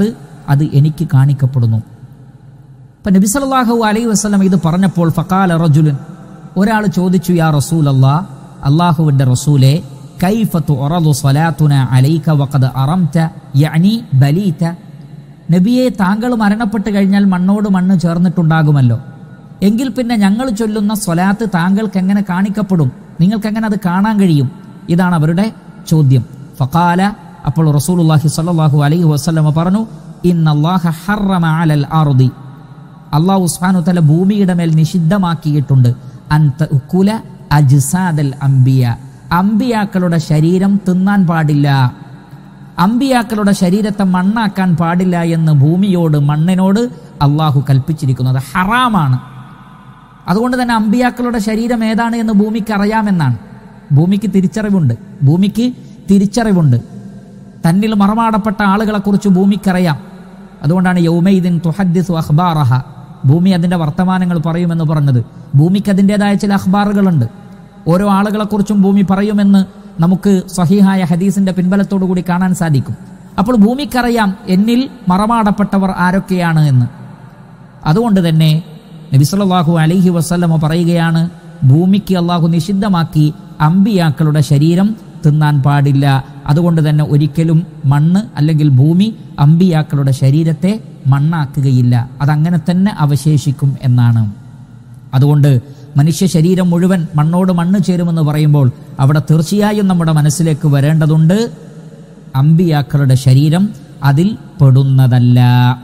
അത് എനിക്ക് കാണിക്കപ്പെടുന്നു ഇപ്പം നബി സല്ലല്ലാഹു അലൈഹി വസല്ലം ഇത് പറഞ്ഞപ്പോൾ ഫഖാല റജുലുൻ ഒരാൾ ചോദിച്ചു യാ റസൂൽ അല്ലാ അള്ളാഹുവിൻ്റെ റസൂലെ കൈഫ തുറദു സ്വലാത്തുന അലൈക വഖദ് അറംത യഅനി ബലീത നബിയെ താങ്കൾ മരണപ്പെട്ട് കഴിഞ്ഞാൽ മണ്ണോട് മണ്ണ് ചേർന്നിട്ടുണ്ടാകുമല്ലോ എങ്കിൽ പിന്നെ ഞങ്ങൾ ചൊല്ലുന്ന സ്വലാത്ത് താങ്കൾക്ക് എങ്ങനെ കാണിക്കപ്പെടും നിങ്ങൾക്ക് എങ്ങനെ അത് കാണാൻ കഴിയും ഇതാണ് അവരുടെ ചോദ്യം ഫഖാല അപ്പോൾ റസൂലുള്ളാഹി സ്വല്ലല്ലാഹു അലൈഹി വസല്ലമ പറഞ്ഞു ഇന്നല്ലാഹ ഹറമ അലൽ അർദി അള്ളാഹു സുബ്ഹാനഹു തആല ഭൂമിയുടെ മേൽ നിഷിദ്ധമാക്കിയിട്ടുണ്ട് അൻത ഉക്കുല അജ്സാദൽ അംബിയ അംബിയാക്കളുടെ ശരീരം തിന്നാൻ പാടില്ല അമ്പിയാക്കളുടെ ശരീരത്തെ മണ്ണാക്കാൻ പാടില്ല എന്ന് ഭൂമിയോട് മണ്ണിനോട് അള്ളാഹു കൽപ്പിച്ചിരിക്കുന്നത് ഹറാമാണ് അതുകൊണ്ട് തന്നെ അമ്പിയാക്കളുടെ ശരീരം ഏതാണ് എന്ന് ഭൂമിക്ക് അറിയാമെന്നാണ് ഭൂമിക്ക് തിരിച്ചറിവുണ്ട് ഭൂമിക്ക് തിരിച്ചറിവുണ്ട് തന്നിൽ മറമാടപ്പെട്ട ആളുകളെക്കുറിച്ച് ഭൂമിക്കറിയാം അതുകൊണ്ടാണ് യൗമൈദിൻ തുഹദ്ദിസു അഖ്ബാറഹ ഭൂമി അതിൻ്റെ വർത്തമാനങ്ങൾ പറയുമെന്ന് പറഞ്ഞത് ഭൂമിക്ക് അതിൻ്റെതായ ചില അഖ്ബാറുകളുണ്ട് ഓരോ ആളുകളെക്കുറിച്ചും ഭൂമി പറയുമെന്ന് നമുക്ക് സഹിഹായ ഹദീസിന്റെ പിൻബലത്തോടു കൂടി കാണാൻ സാധിക്കും അപ്പോൾ ഭൂമിക്കറിയാം എന്നിൽ മറമാടപ്പെട്ടവർ ആരൊക്കെയാണ് എന്ന് അതുകൊണ്ട് തന്നെ നബി സല്ലല്ലാഹു അലൈഹി വസല്ലമ പറയുകയാണ് ഭൂമിക്ക് അള്ളാഹു നിഷിദ്ധമാക്കി അമ്പിയാക്കളുടെ ശരീരം തിന്നാൻ പാടില്ല അതുകൊണ്ട് തന്നെ ഒരിക്കലും മണ്ണ് അല്ലെങ്കിൽ ഭൂമി അമ്പിയാക്കളുടെ ശരീരത്തെ മണ്ണാക്കുകയില്ല അതങ്ങനെ തന്നെ അവശേഷിക്കും എന്നാണ് അതുകൊണ്ട് മനുഷ്യ ശരീരം മുഴുവൻ മണ്ണോട് മണ്ണ് ചേരുമെന്ന് പറയുമ്പോൾ അവിടെ തീർച്ചയായും നമ്മുടെ മനസ്സിലേക്ക് വരേണ്ടതുണ്ട് അമ്പിയാക്കളുടെ ശരീരം അതിൽ പെടുന്നതല്ല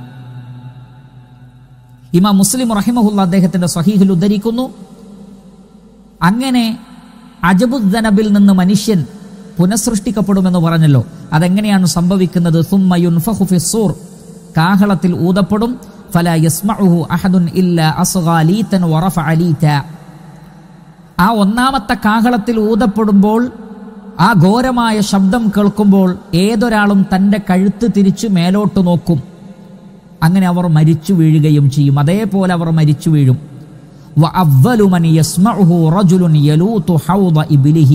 ഇമാം മുസ്ലിം റഹിമഹുല്ല അദ്ദേഹത്തിന്റെ സഹീഹിൽ ഉദ്ധരിക്കുന്നു അങ്ങനെ അജബുദ്ദനബിൽ നിന്ന് മനുഷ്യൻ പുനഃസൃഷ്ടിക്കപ്പെടുമെന്ന് പറഞ്ഞല്ലോ അതെങ്ങനെയാണ് സംഭവിക്കുന്നത് സുമ്മ യുൻഫഖു ഫിസ്സൂർ കാഹളത്തിൽ ഊതപ്പെടും ഫല യസ്മഉഹു അഹദുൻ ഇല്ല അസ്ഗാലീതൻ വറഫഅ ലീത ആ ഒന്നാമത്തെ കാഹളത്തിൽ ഊതപ്പെടുമ്പോൾ ആ ഘോരമായ ശബ്ദം കേൾക്കുമ്പോൾ ഏതൊരാളും തൻ്റെ കഴുത്ത് തിരിച്ചു മേലോട്ട് നോക്കും അങ്ങനെ അവർ മരിച്ചു വീഴുകയും ചെയ്യും അതേപോലെ അവർ മരിച്ചു വീഴും وأول من يسمعه رجل يلوط حوض إبله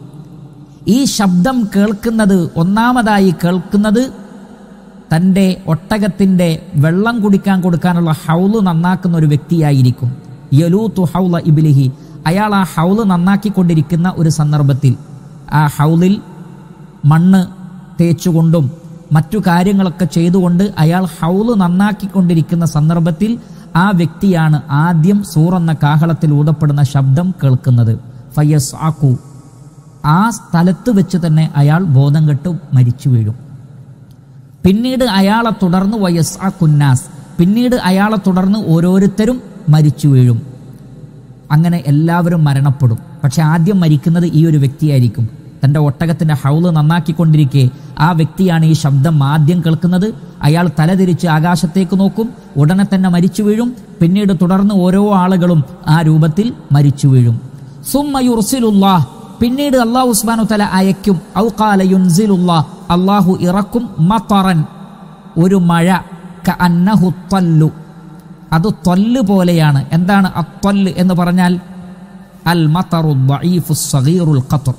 ഈ ശബ്ദം കേൾക്കുന്നത് ഒന്നാമതായി കേൾക്കുന്നത് തൻ്റെ ഒട്ടകത്തിൻ്റെ വെള്ളം കുടിക്കാൻ കൊടുക്കാനുള്ള ഹൗല് നന്നാക്കുന്ന ഒരു വ്യക്തിയായിരിക്കും യലൂത്തു ഹൗല ഇബിലിഹി അയാൾ ആ ഹൗല് നന്നാക്കിക്കൊണ്ടിരിക്കുന്ന ഒരു സന്ദർഭത്തിൽ ആ ഹൗലിൽ മണ്ണ് തേച്ചുകൊണ്ടും മറ്റു കാര്യങ്ങളൊക്കെ ചെയ്തുകൊണ്ട് അയാൾ ഹൗല് നന്നാക്കിക്കൊണ്ടിരിക്കുന്ന സന്ദർഭത്തിൽ ആ വ്യക്തിയാണ് ആദ്യം സൂറെന്ന കാഹളത്തിൽ ഊതപ്പെടുന്ന ശബ്ദം കേൾക്കുന്നത് ഫയസ് ആക്കു ആ സ്ഥലത്ത് വെച്ച് തന്നെ അയാൾ ബോധം കെട്ട് മരിച്ചു വീഴും പിന്നീട് അയാളെ തുടർന്ന് വയസ് ആ കുന്നാസ് പിന്നീട് അയാളെ തുടർന്ന് ഓരോരുത്തരും മരിച്ചു വീഴും അങ്ങനെ എല്ലാവരും മരണപ്പെടും പക്ഷെ ആദ്യം മരിക്കുന്നത് ഈ ഒരു വ്യക്തിയായിരിക്കും തൻ്റെ ഒട്ടകത്തിൻ്റെ ഹൗല് നന്നാക്കിക്കൊണ്ടിരിക്കെ ആ വ്യക്തിയാണ് ഈ ശബ്ദം ആദ്യം കേൾക്കുന്നത് അയാൾ തലതിരിച്ച് ആകാശത്തേക്ക് നോക്കും ഉടനെ തന്നെ മരിച്ചു വീഴും പിന്നീട് തുടർന്ന് ഓരോ ആളുകളും ആ രൂപത്തിൽ മരിച്ചു വീഴും സുമ്മ യുർസിലുല്ലാഹ് പിന്നീട് അള്ളാഹു ഉസ്മാനു തല അയക്കും ഔകാല യുൻസിലുല്ലാ അള്ളാഹു ഇറക്കും മത്തറൻ ഒരു മഴ ക അന്നഹു ത്വല്ലു അത് ത്വല്ല് പോലെയാണ് എന്താണ് അത്വല്ല് എന്ന് പറഞ്ഞാൽ അൽ മത്തറു ദഈഫു സഗീറുൽ ഖത്ർ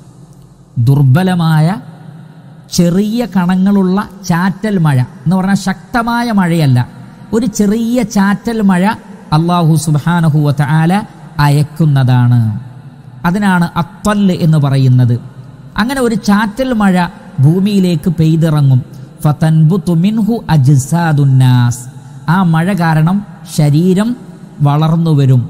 ദുർബലമായ ചെറിയ കണങ്ങളുള്ള ചാറ്റൽ മഴ എന്ന് പറഞ്ഞാൽ ശക്തമായ മഴയല്ല ഒരു ചെറിയ ചാറ്റൽ മഴ അള്ളാഹു സുബാനഹുവ ആല അയക്കുന്നതാണ് അതിനാണ് അത്വല്ല് എന്ന് പറയുന്നത് അങ്ങനെ ഒരു ചാറ്റൽ മഴ ഭൂമിയിലേക്ക് പെയ്തിറങ്ങും ഫതൻബുതു മിൻഹു അജ്സാദുന്നാസ് ആ മഴ കാരണം ശരീരം വളർന്നു വരും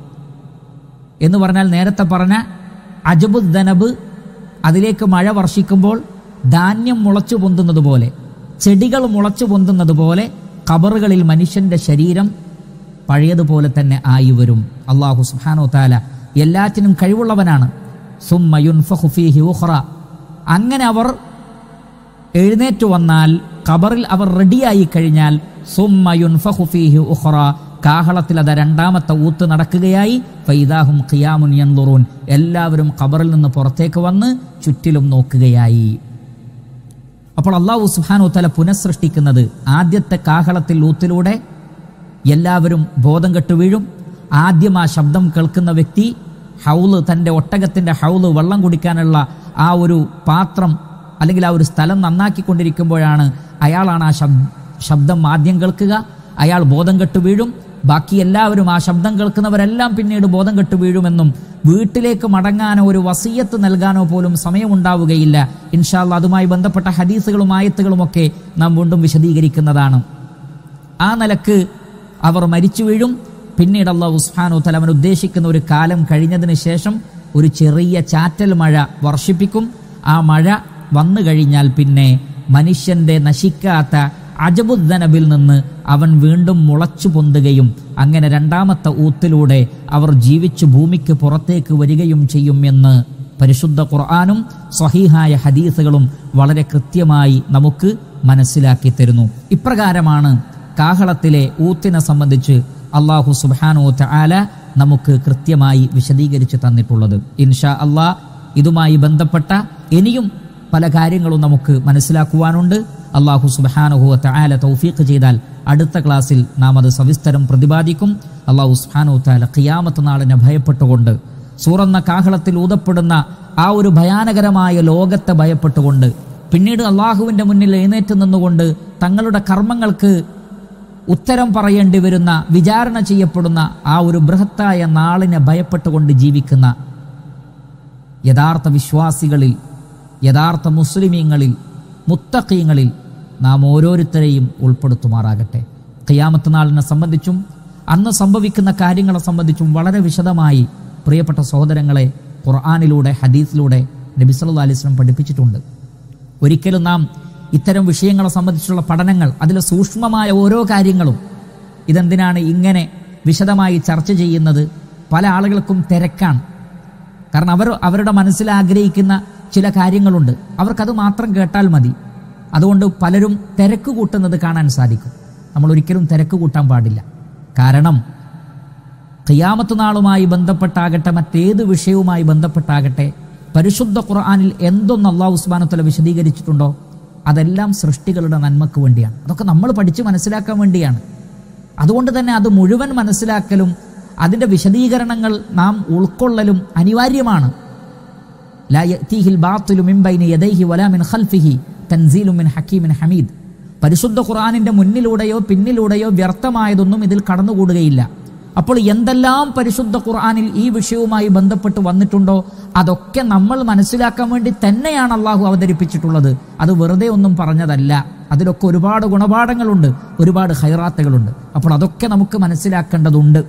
എന്ന് പറഞ്ഞാൽ നേരത്തെ പറഞ്ഞ അജബുദ്ദനബ് അതിലേക്ക് മഴ വർഷിക്കുമ്പോൾ ധാന്യം മുളച്ചു പൊന്തുന്നത് പോലെ ചെടികൾ മുളച്ചു പൊന്തുന്നത് പോലെ കബറുകളിൽ മനുഷ്യന്റെ ശരീരം പഴയതുപോലെ തന്നെ ആയി വരും അള്ളാഹു സുഹാനോ താല എല്ലാറ്റിനും കഴിവുള്ളവനാണ് സുമ്മ യുൻഫഖു ഫീഹി ഉഖ്റ അങ്ങനെ അവർ എഴുന്നേറ്റ് വന്നാൽ ഖബറിൽ അവർ റെഡിയായി കഴിഞ്ഞാൽ സുമ്മ യുൻഫഖു ഫീഹി ഉഖ്റ കാഹളത്തിൽ അത് രണ്ടാമത്തെ ഊത്ത് നടക്കുകയായി ഫൈദാഹും ഖിയാമുൻ യൻദുറൂൻ എല്ലാവരും ഖബറിൽ നിന്ന് പുറത്തേക്ക് വന്ന് ചുറ്റിലും നോക്കുകയായി അപ്പോൾ അള്ളാഹു സുഹാനു തല പുനഃസൃഷ്ടിക്കുന്നത് ആദ്യത്തെ കാഹളത്തിൽ ഊത്തിലൂടെ എല്ലാവരും ബോധം കെട്ടു വീഴും ആദ്യം ആ ശബ്ദം കേൾക്കുന്ന വ്യക്തി ഹൗല് തൻ്റെ ഒട്ടകത്തിൻ്റെ ഹൗല് വെള്ളം കുടിക്കാനുള്ള ആ ഒരു പാത്രം അല്ലെങ്കിൽ ആ ഒരു സ്ഥലം നന്നാക്കിക്കൊണ്ടിരിക്കുമ്പോഴാണ് അയാളാണ് ആ ശബ് ശബ്ദം ആദ്യം കേൾക്കുക അയാൾ ബോധം കെട്ട് വീഴും ബാക്കി എല്ലാവരും ആ ശബ്ദം കേൾക്കുന്നവരെല്ലാം പിന്നീട് ബോധം കെട്ട് വീഴുമെന്നും വീട്ടിലേക്ക് മടങ്ങാനോ ഒരു വസീയത്ത് നൽകാനോ പോലും സമയമുണ്ടാവുകയില്ല ഇൻഷാല്ല അതുമായി ബന്ധപ്പെട്ട ഹദീസുകളും ആയത്തുകളുമൊക്കെ നാം വീണ്ടും വിശദീകരിക്കുന്നതാണ് ആ നിലക്ക് അവർ മരിച്ചു വീഴും പിന്നീട് അള്ളാഹു ഉസ്ഹാനു തല അവൻ ഉദ്ദേശിക്കുന്ന ഒരു കാലം കഴിഞ്ഞതിന് ശേഷം ഒരു ചെറിയ ചാറ്റൽ മഴ വർഷിപ്പിക്കും ആ മഴ വന്നു കഴിഞ്ഞാൽ പിന്നെ മനുഷ്യന്റെ നശിക്കാത്ത അജബുദ്ദനബിൽ നിന്ന് അവൻ വീണ്ടും മുളച്ചു പൊന്തുകയും അങ്ങനെ രണ്ടാമത്തെ ഊത്തിലൂടെ അവർ ജീവിച്ചു ഭൂമിക്ക് പുറത്തേക്ക് വരികയും ചെയ്യും എന്ന് പരിശുദ്ധ ഖുർആാനും സ്വഹീഹായ ഹദീസുകളും വളരെ കൃത്യമായി നമുക്ക് മനസ്സിലാക്കി തരുന്നു ഇപ്രകാരമാണ് കാഹളത്തിലെ ഊത്തിനെ സംബന്ധിച്ച് അള്ളാഹു സുബാനോ ആല നമുക്ക് കൃത്യമായി വിശദീകരിച്ച് തന്നിട്ടുള്ളത് ഇൻഷാ അള്ളാ ഇതുമായി ബന്ധപ്പെട്ട ഇനിയും പല കാര്യങ്ങളും നമുക്ക് മനസ്സിലാക്കുവാനുണ്ട് അള്ളാഹു സുബാനുഹുവത്ത് ആല തൗഫീഖ് ചെയ്താൽ അടുത്ത ക്ലാസ്സിൽ നാം അത് സവിസ്തരം പ്രതിപാദിക്കും അള്ളാഹു സുബാനു താല ഖിയാമത്ത് നാളിനെ ഭയപ്പെട്ടുകൊണ്ട് സൂറന്ന കാഹളത്തിൽ ഊതപ്പെടുന്ന ആ ഒരു ഭയാനകരമായ ലോകത്തെ ഭയപ്പെട്ടുകൊണ്ട് പിന്നീട് അള്ളാഹുവിന്റെ മുന്നിൽ എഴുന്നേറ്റ് നിന്നുകൊണ്ട് തങ്ങളുടെ കർമ്മങ്ങൾക്ക് ഉത്തരം പറയേണ്ടി വരുന്ന വിചാരണ ചെയ്യപ്പെടുന്ന ആ ഒരു ബൃഹത്തായ നാളിനെ ഭയപ്പെട്ടുകൊണ്ട് ജീവിക്കുന്ന യഥാർത്ഥ വിശ്വാസികളിൽ യഥാർത്ഥ മുസ്ലിമീങ്ങളിൽ മുത്തഖീങ്ങളിൽ നാം ഓരോരുത്തരെയും ഉൾപ്പെടുത്തുമാറാകട്ടെ ഖിയാമത്ത് നാളിനെ സംബന്ധിച്ചും അന്ന് സംഭവിക്കുന്ന കാര്യങ്ങളെ സംബന്ധിച്ചും വളരെ വിശദമായി പ്രിയപ്പെട്ട സഹോദരങ്ങളെ ഖുർആാനിലൂടെ ഹദീസിലൂടെ നബി സല്ലല്ലാഹു അലൈഹി വസല്ലം പഠിപ്പിച്ചിട്ടുണ്ട് ഒരിക്കലും നാം ഇത്തരം വിഷയങ്ങളെ സംബന്ധിച്ചുള്ള പഠനങ്ങൾ അതിലെ സൂക്ഷ്മമായ ഓരോ കാര്യങ്ങളും ഇതെന്തിനാണ് ഇങ്ങനെ വിശദമായി ചർച്ച ചെയ്യുന്നത് പല ആളുകൾക്കും തിരക്കാണ് കാരണം അവർ അവരുടെ മനസ്സിൽ ആഗ്രഹിക്കുന്ന ചില കാര്യങ്ങളുണ്ട് അവർക്കത് മാത്രം കേട്ടാൽ മതി അതുകൊണ്ട് പലരും തിരക്ക് കൂട്ടുന്നത് കാണാൻ സാധിക്കും നമ്മൾ ഒരിക്കലും തിരക്ക് കൂട്ടാൻ പാടില്ല കാരണം ഖിയാമത്ത് നാളുമായി ബന്ധപ്പെട്ടാകട്ടെ മറ്റേത് വിഷയവുമായി ബന്ധപ്പെട്ടാകട്ടെ പരിശുദ്ധ ഖുർആാനിൽ എന്തൊന്ന് അള്ളാഹു ഉസ്മാനത്തല വിശദീകരിച്ചിട്ടുണ്ടോ അതെല്ലാം സൃഷ്ടികളുടെ നന്മക്ക് വേണ്ടിയാണ് അതൊക്കെ നമ്മൾ പഠിച്ച് മനസ്സിലാക്കാൻ വേണ്ടിയാണ് അതുകൊണ്ട് തന്നെ അത് മുഴുവൻ മനസ്സിലാക്കലും അതിൻ്റെ വിശദീകരണങ്ങൾ നാം ഉൾക്കൊള്ളലും അനിവാര്യമാണ് ലാ യഅ്തീഹിൽ ബാത്തിലു മിൻ ബൈനി യദൈഹി വലാ മിൻ ഖൽഫിഹി തൻസീലു മിൻ ഹക്കീമിൻ ഹമീദ് പരിശുദ്ധ ഖുർആനിന്റെ മുന്നിലൂടെയോ പിന്നിലൂടെയോ വ്യർത്ഥമായതൊന്നും ഇതിൽ കടന്നുകൂടുകയില്ല അപ്പോൾ എന്തെല്ലാം പരിശുദ്ധ ഖുർആനിൽ ഈ വിഷയവുമായി ബന്ധപ്പെട്ട് വന്നിട്ടുണ്ടോ അതൊക്കെ നമ്മൾ മനസ്സിലാക്കാൻ വേണ്ടി തന്നെയാണ് അള്ളാഹു അവതരിപ്പിച്ചിട്ടുള്ളത് അത് വെറുതെ ഒന്നും പറഞ്ഞതല്ല അതിലൊക്കെ ഒരുപാട് ഗുണപാഠങ്ങളുണ്ട് ഒരുപാട് ഹൈറാത്തുകളുണ്ട് അപ്പോൾ അതൊക്കെ നമുക്ക് മനസ്സിലാക്കേണ്ടതുണ്ട്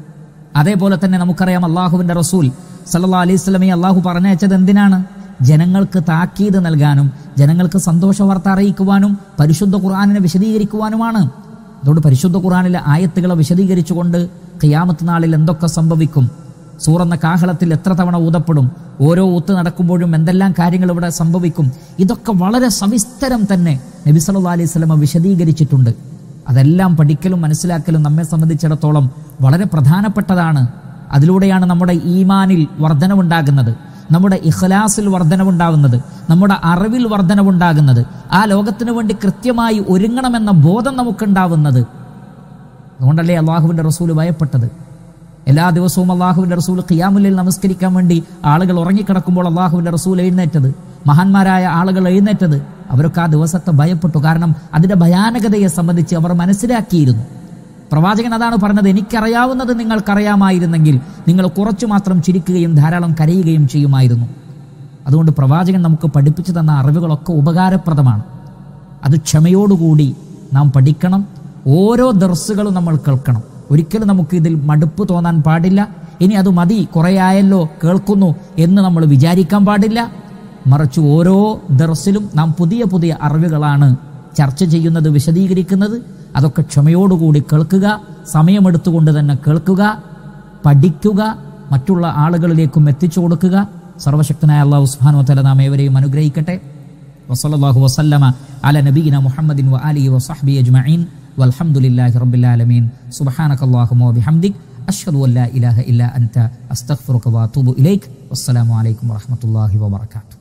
അതേപോലെ തന്നെ നമുക്കറിയാം അള്ളാഹുവിന്റെ റസൂൽ സല്ലാ അലൈഹി സ്വലമെ അള്ളാഹു പറഞ്ഞയച്ചത് എന്തിനാണ് ജനങ്ങൾക്ക് താക്കീത് നൽകാനും ജനങ്ങൾക്ക് സന്തോഷ വാർത്ത അറിയിക്കുവാനും പരിശുദ്ധ ഖുർആാനിനെ വിശദീകരിക്കുവാനുമാണ് അതുകൊണ്ട് പരിശുദ്ധ ഖുർആാനിലെ ആയത്തുകളെ വിശദീകരിച്ചുകൊണ്ട് ഖിയാമത്ത് നാളിൽ എന്തൊക്കെ സംഭവിക്കും സൂറന്ന കാഹളത്തിൽ എത്ര തവണ ഊതപ്പെടും ഓരോ ഊത്ത് നടക്കുമ്പോഴും എന്തെല്ലാം കാര്യങ്ങൾ ഇവിടെ സംഭവിക്കും ഇതൊക്കെ വളരെ സവിസ്തരം തന്നെ നബി സല്ലല്ലാഹു അലൈഹി സ്വലമ വിശദീകരിച്ചിട്ടുണ്ട് അതെല്ലാം പഠിക്കലും മനസ്സിലാക്കലും നമ്മെ സംബന്ധിച്ചിടത്തോളം വളരെ പ്രധാനപ്പെട്ടതാണ് അതിലൂടെയാണ് നമ്മുടെ ഈമാനിൽ വർധനവുണ്ടാകുന്നത് നമ്മുടെ ഇഖ്ലാസിൽ വർധനവുണ്ടാകുന്നത് നമ്മുടെ അറിവിൽ വർധനവുണ്ടാകുന്നത് ആ ലോകത്തിന് വേണ്ടി കൃത്യമായി ഒരുങ്ങണമെന്ന ബോധം നമുക്കുണ്ടാവുന്നത് അതുകൊണ്ടല്ലേ അള്ളാഹുവിന്റെ റസൂല് ഭയപ്പെട്ടത് എല്ലാ ദിവസവും അള്ളാഹുവിന്റെ റസൂൽ ഖിയാമുല്ലിൽ നമസ്കരിക്കാൻ വേണ്ടി ആളുകൾ ഉറങ്ങിക്കിടക്കുമ്പോൾ അള്ളാഹുവിന്റെ റസൂൽ എഴുന്നേറ്റത് മഹാന്മാരായ ആളുകൾ എഴുന്നേറ്റത് അവരൊക്കെ ആ ദിവസത്തെ ഭയപ്പെട്ടു കാരണം അതിന്റെ ഭയാനകതയെ സംബന്ധിച്ച് അവർ മനസ്സിലാക്കിയിരുന്നു പ്രവാചകൻ അതാണ് പറഞ്ഞത് എനിക്കറിയാവുന്നത് നിങ്ങൾക്കറിയാമായിരുന്നെങ്കിൽ നിങ്ങൾ കുറച്ചു മാത്രം ചിരിക്കുകയും ധാരാളം കരയുകയും ചെയ്യുമായിരുന്നു അതുകൊണ്ട് പ്രവാചകൻ നമുക്ക് പഠിപ്പിച്ചു തന്ന അറിവുകളൊക്കെ ഉപകാരപ്രദമാണ് അത് ക്ഷമയോടുകൂടി നാം പഠിക്കണം ഓരോ ദർസുകളും നമ്മൾ കേൾക്കണം ഒരിക്കലും നമുക്ക് ഇതിൽ മടുപ്പ് തോന്നാൻ പാടില്ല ഇനി അത് മതി കുറേ ആയല്ലോ കേൾക്കുന്നു എന്ന് നമ്മൾ വിചാരിക്കാൻ പാടില്ല മറിച്ച് ഓരോ ദർസിലും നാം പുതിയ പുതിയ അറിവുകളാണ് ചർച്ച ചെയ്യുന്നത് വിശദീകരിക്കുന്നത് അതൊക്കെ ക്ഷമയോടുകൂടി കേൾക്കുക സമയമെടുത്തുകൊണ്ട് തന്നെ കേൾക്കുക പഠിക്കുക മറ്റുള്ള ആളുകളിലേക്കും എത്തിച്ചു കൊടുക്കുക സർവശക്തനായ അള്ളാഹു സുബ്ഹാനഹു വ തആല നാം ഏവരെയും അനുഗ്രഹിക്കട്ടെ വസല്ലല്ലാഹു വസല്ലമ അല നബീന മുഹമ്മദിൻ വ ആലിഹി വസഹ്ബി അജ്മഈൻ വൽഹംദുലില്ലാഹി റബ്ബിൽ ആലമീൻ സുബ്ഹാനകല്ലാഹുമ്മ വബിഹംദിക് അഷ്ഹദു അൻ ലാ ഇലാഹ ഇല്ലാ അൻത അസ്തഗ്ഫിറുക വഅതൂബു ഇലൈക് വസ്സലാമു അലൈക്കും വറഹ്മത്തുള്ളാഹി വബറകാതുഹു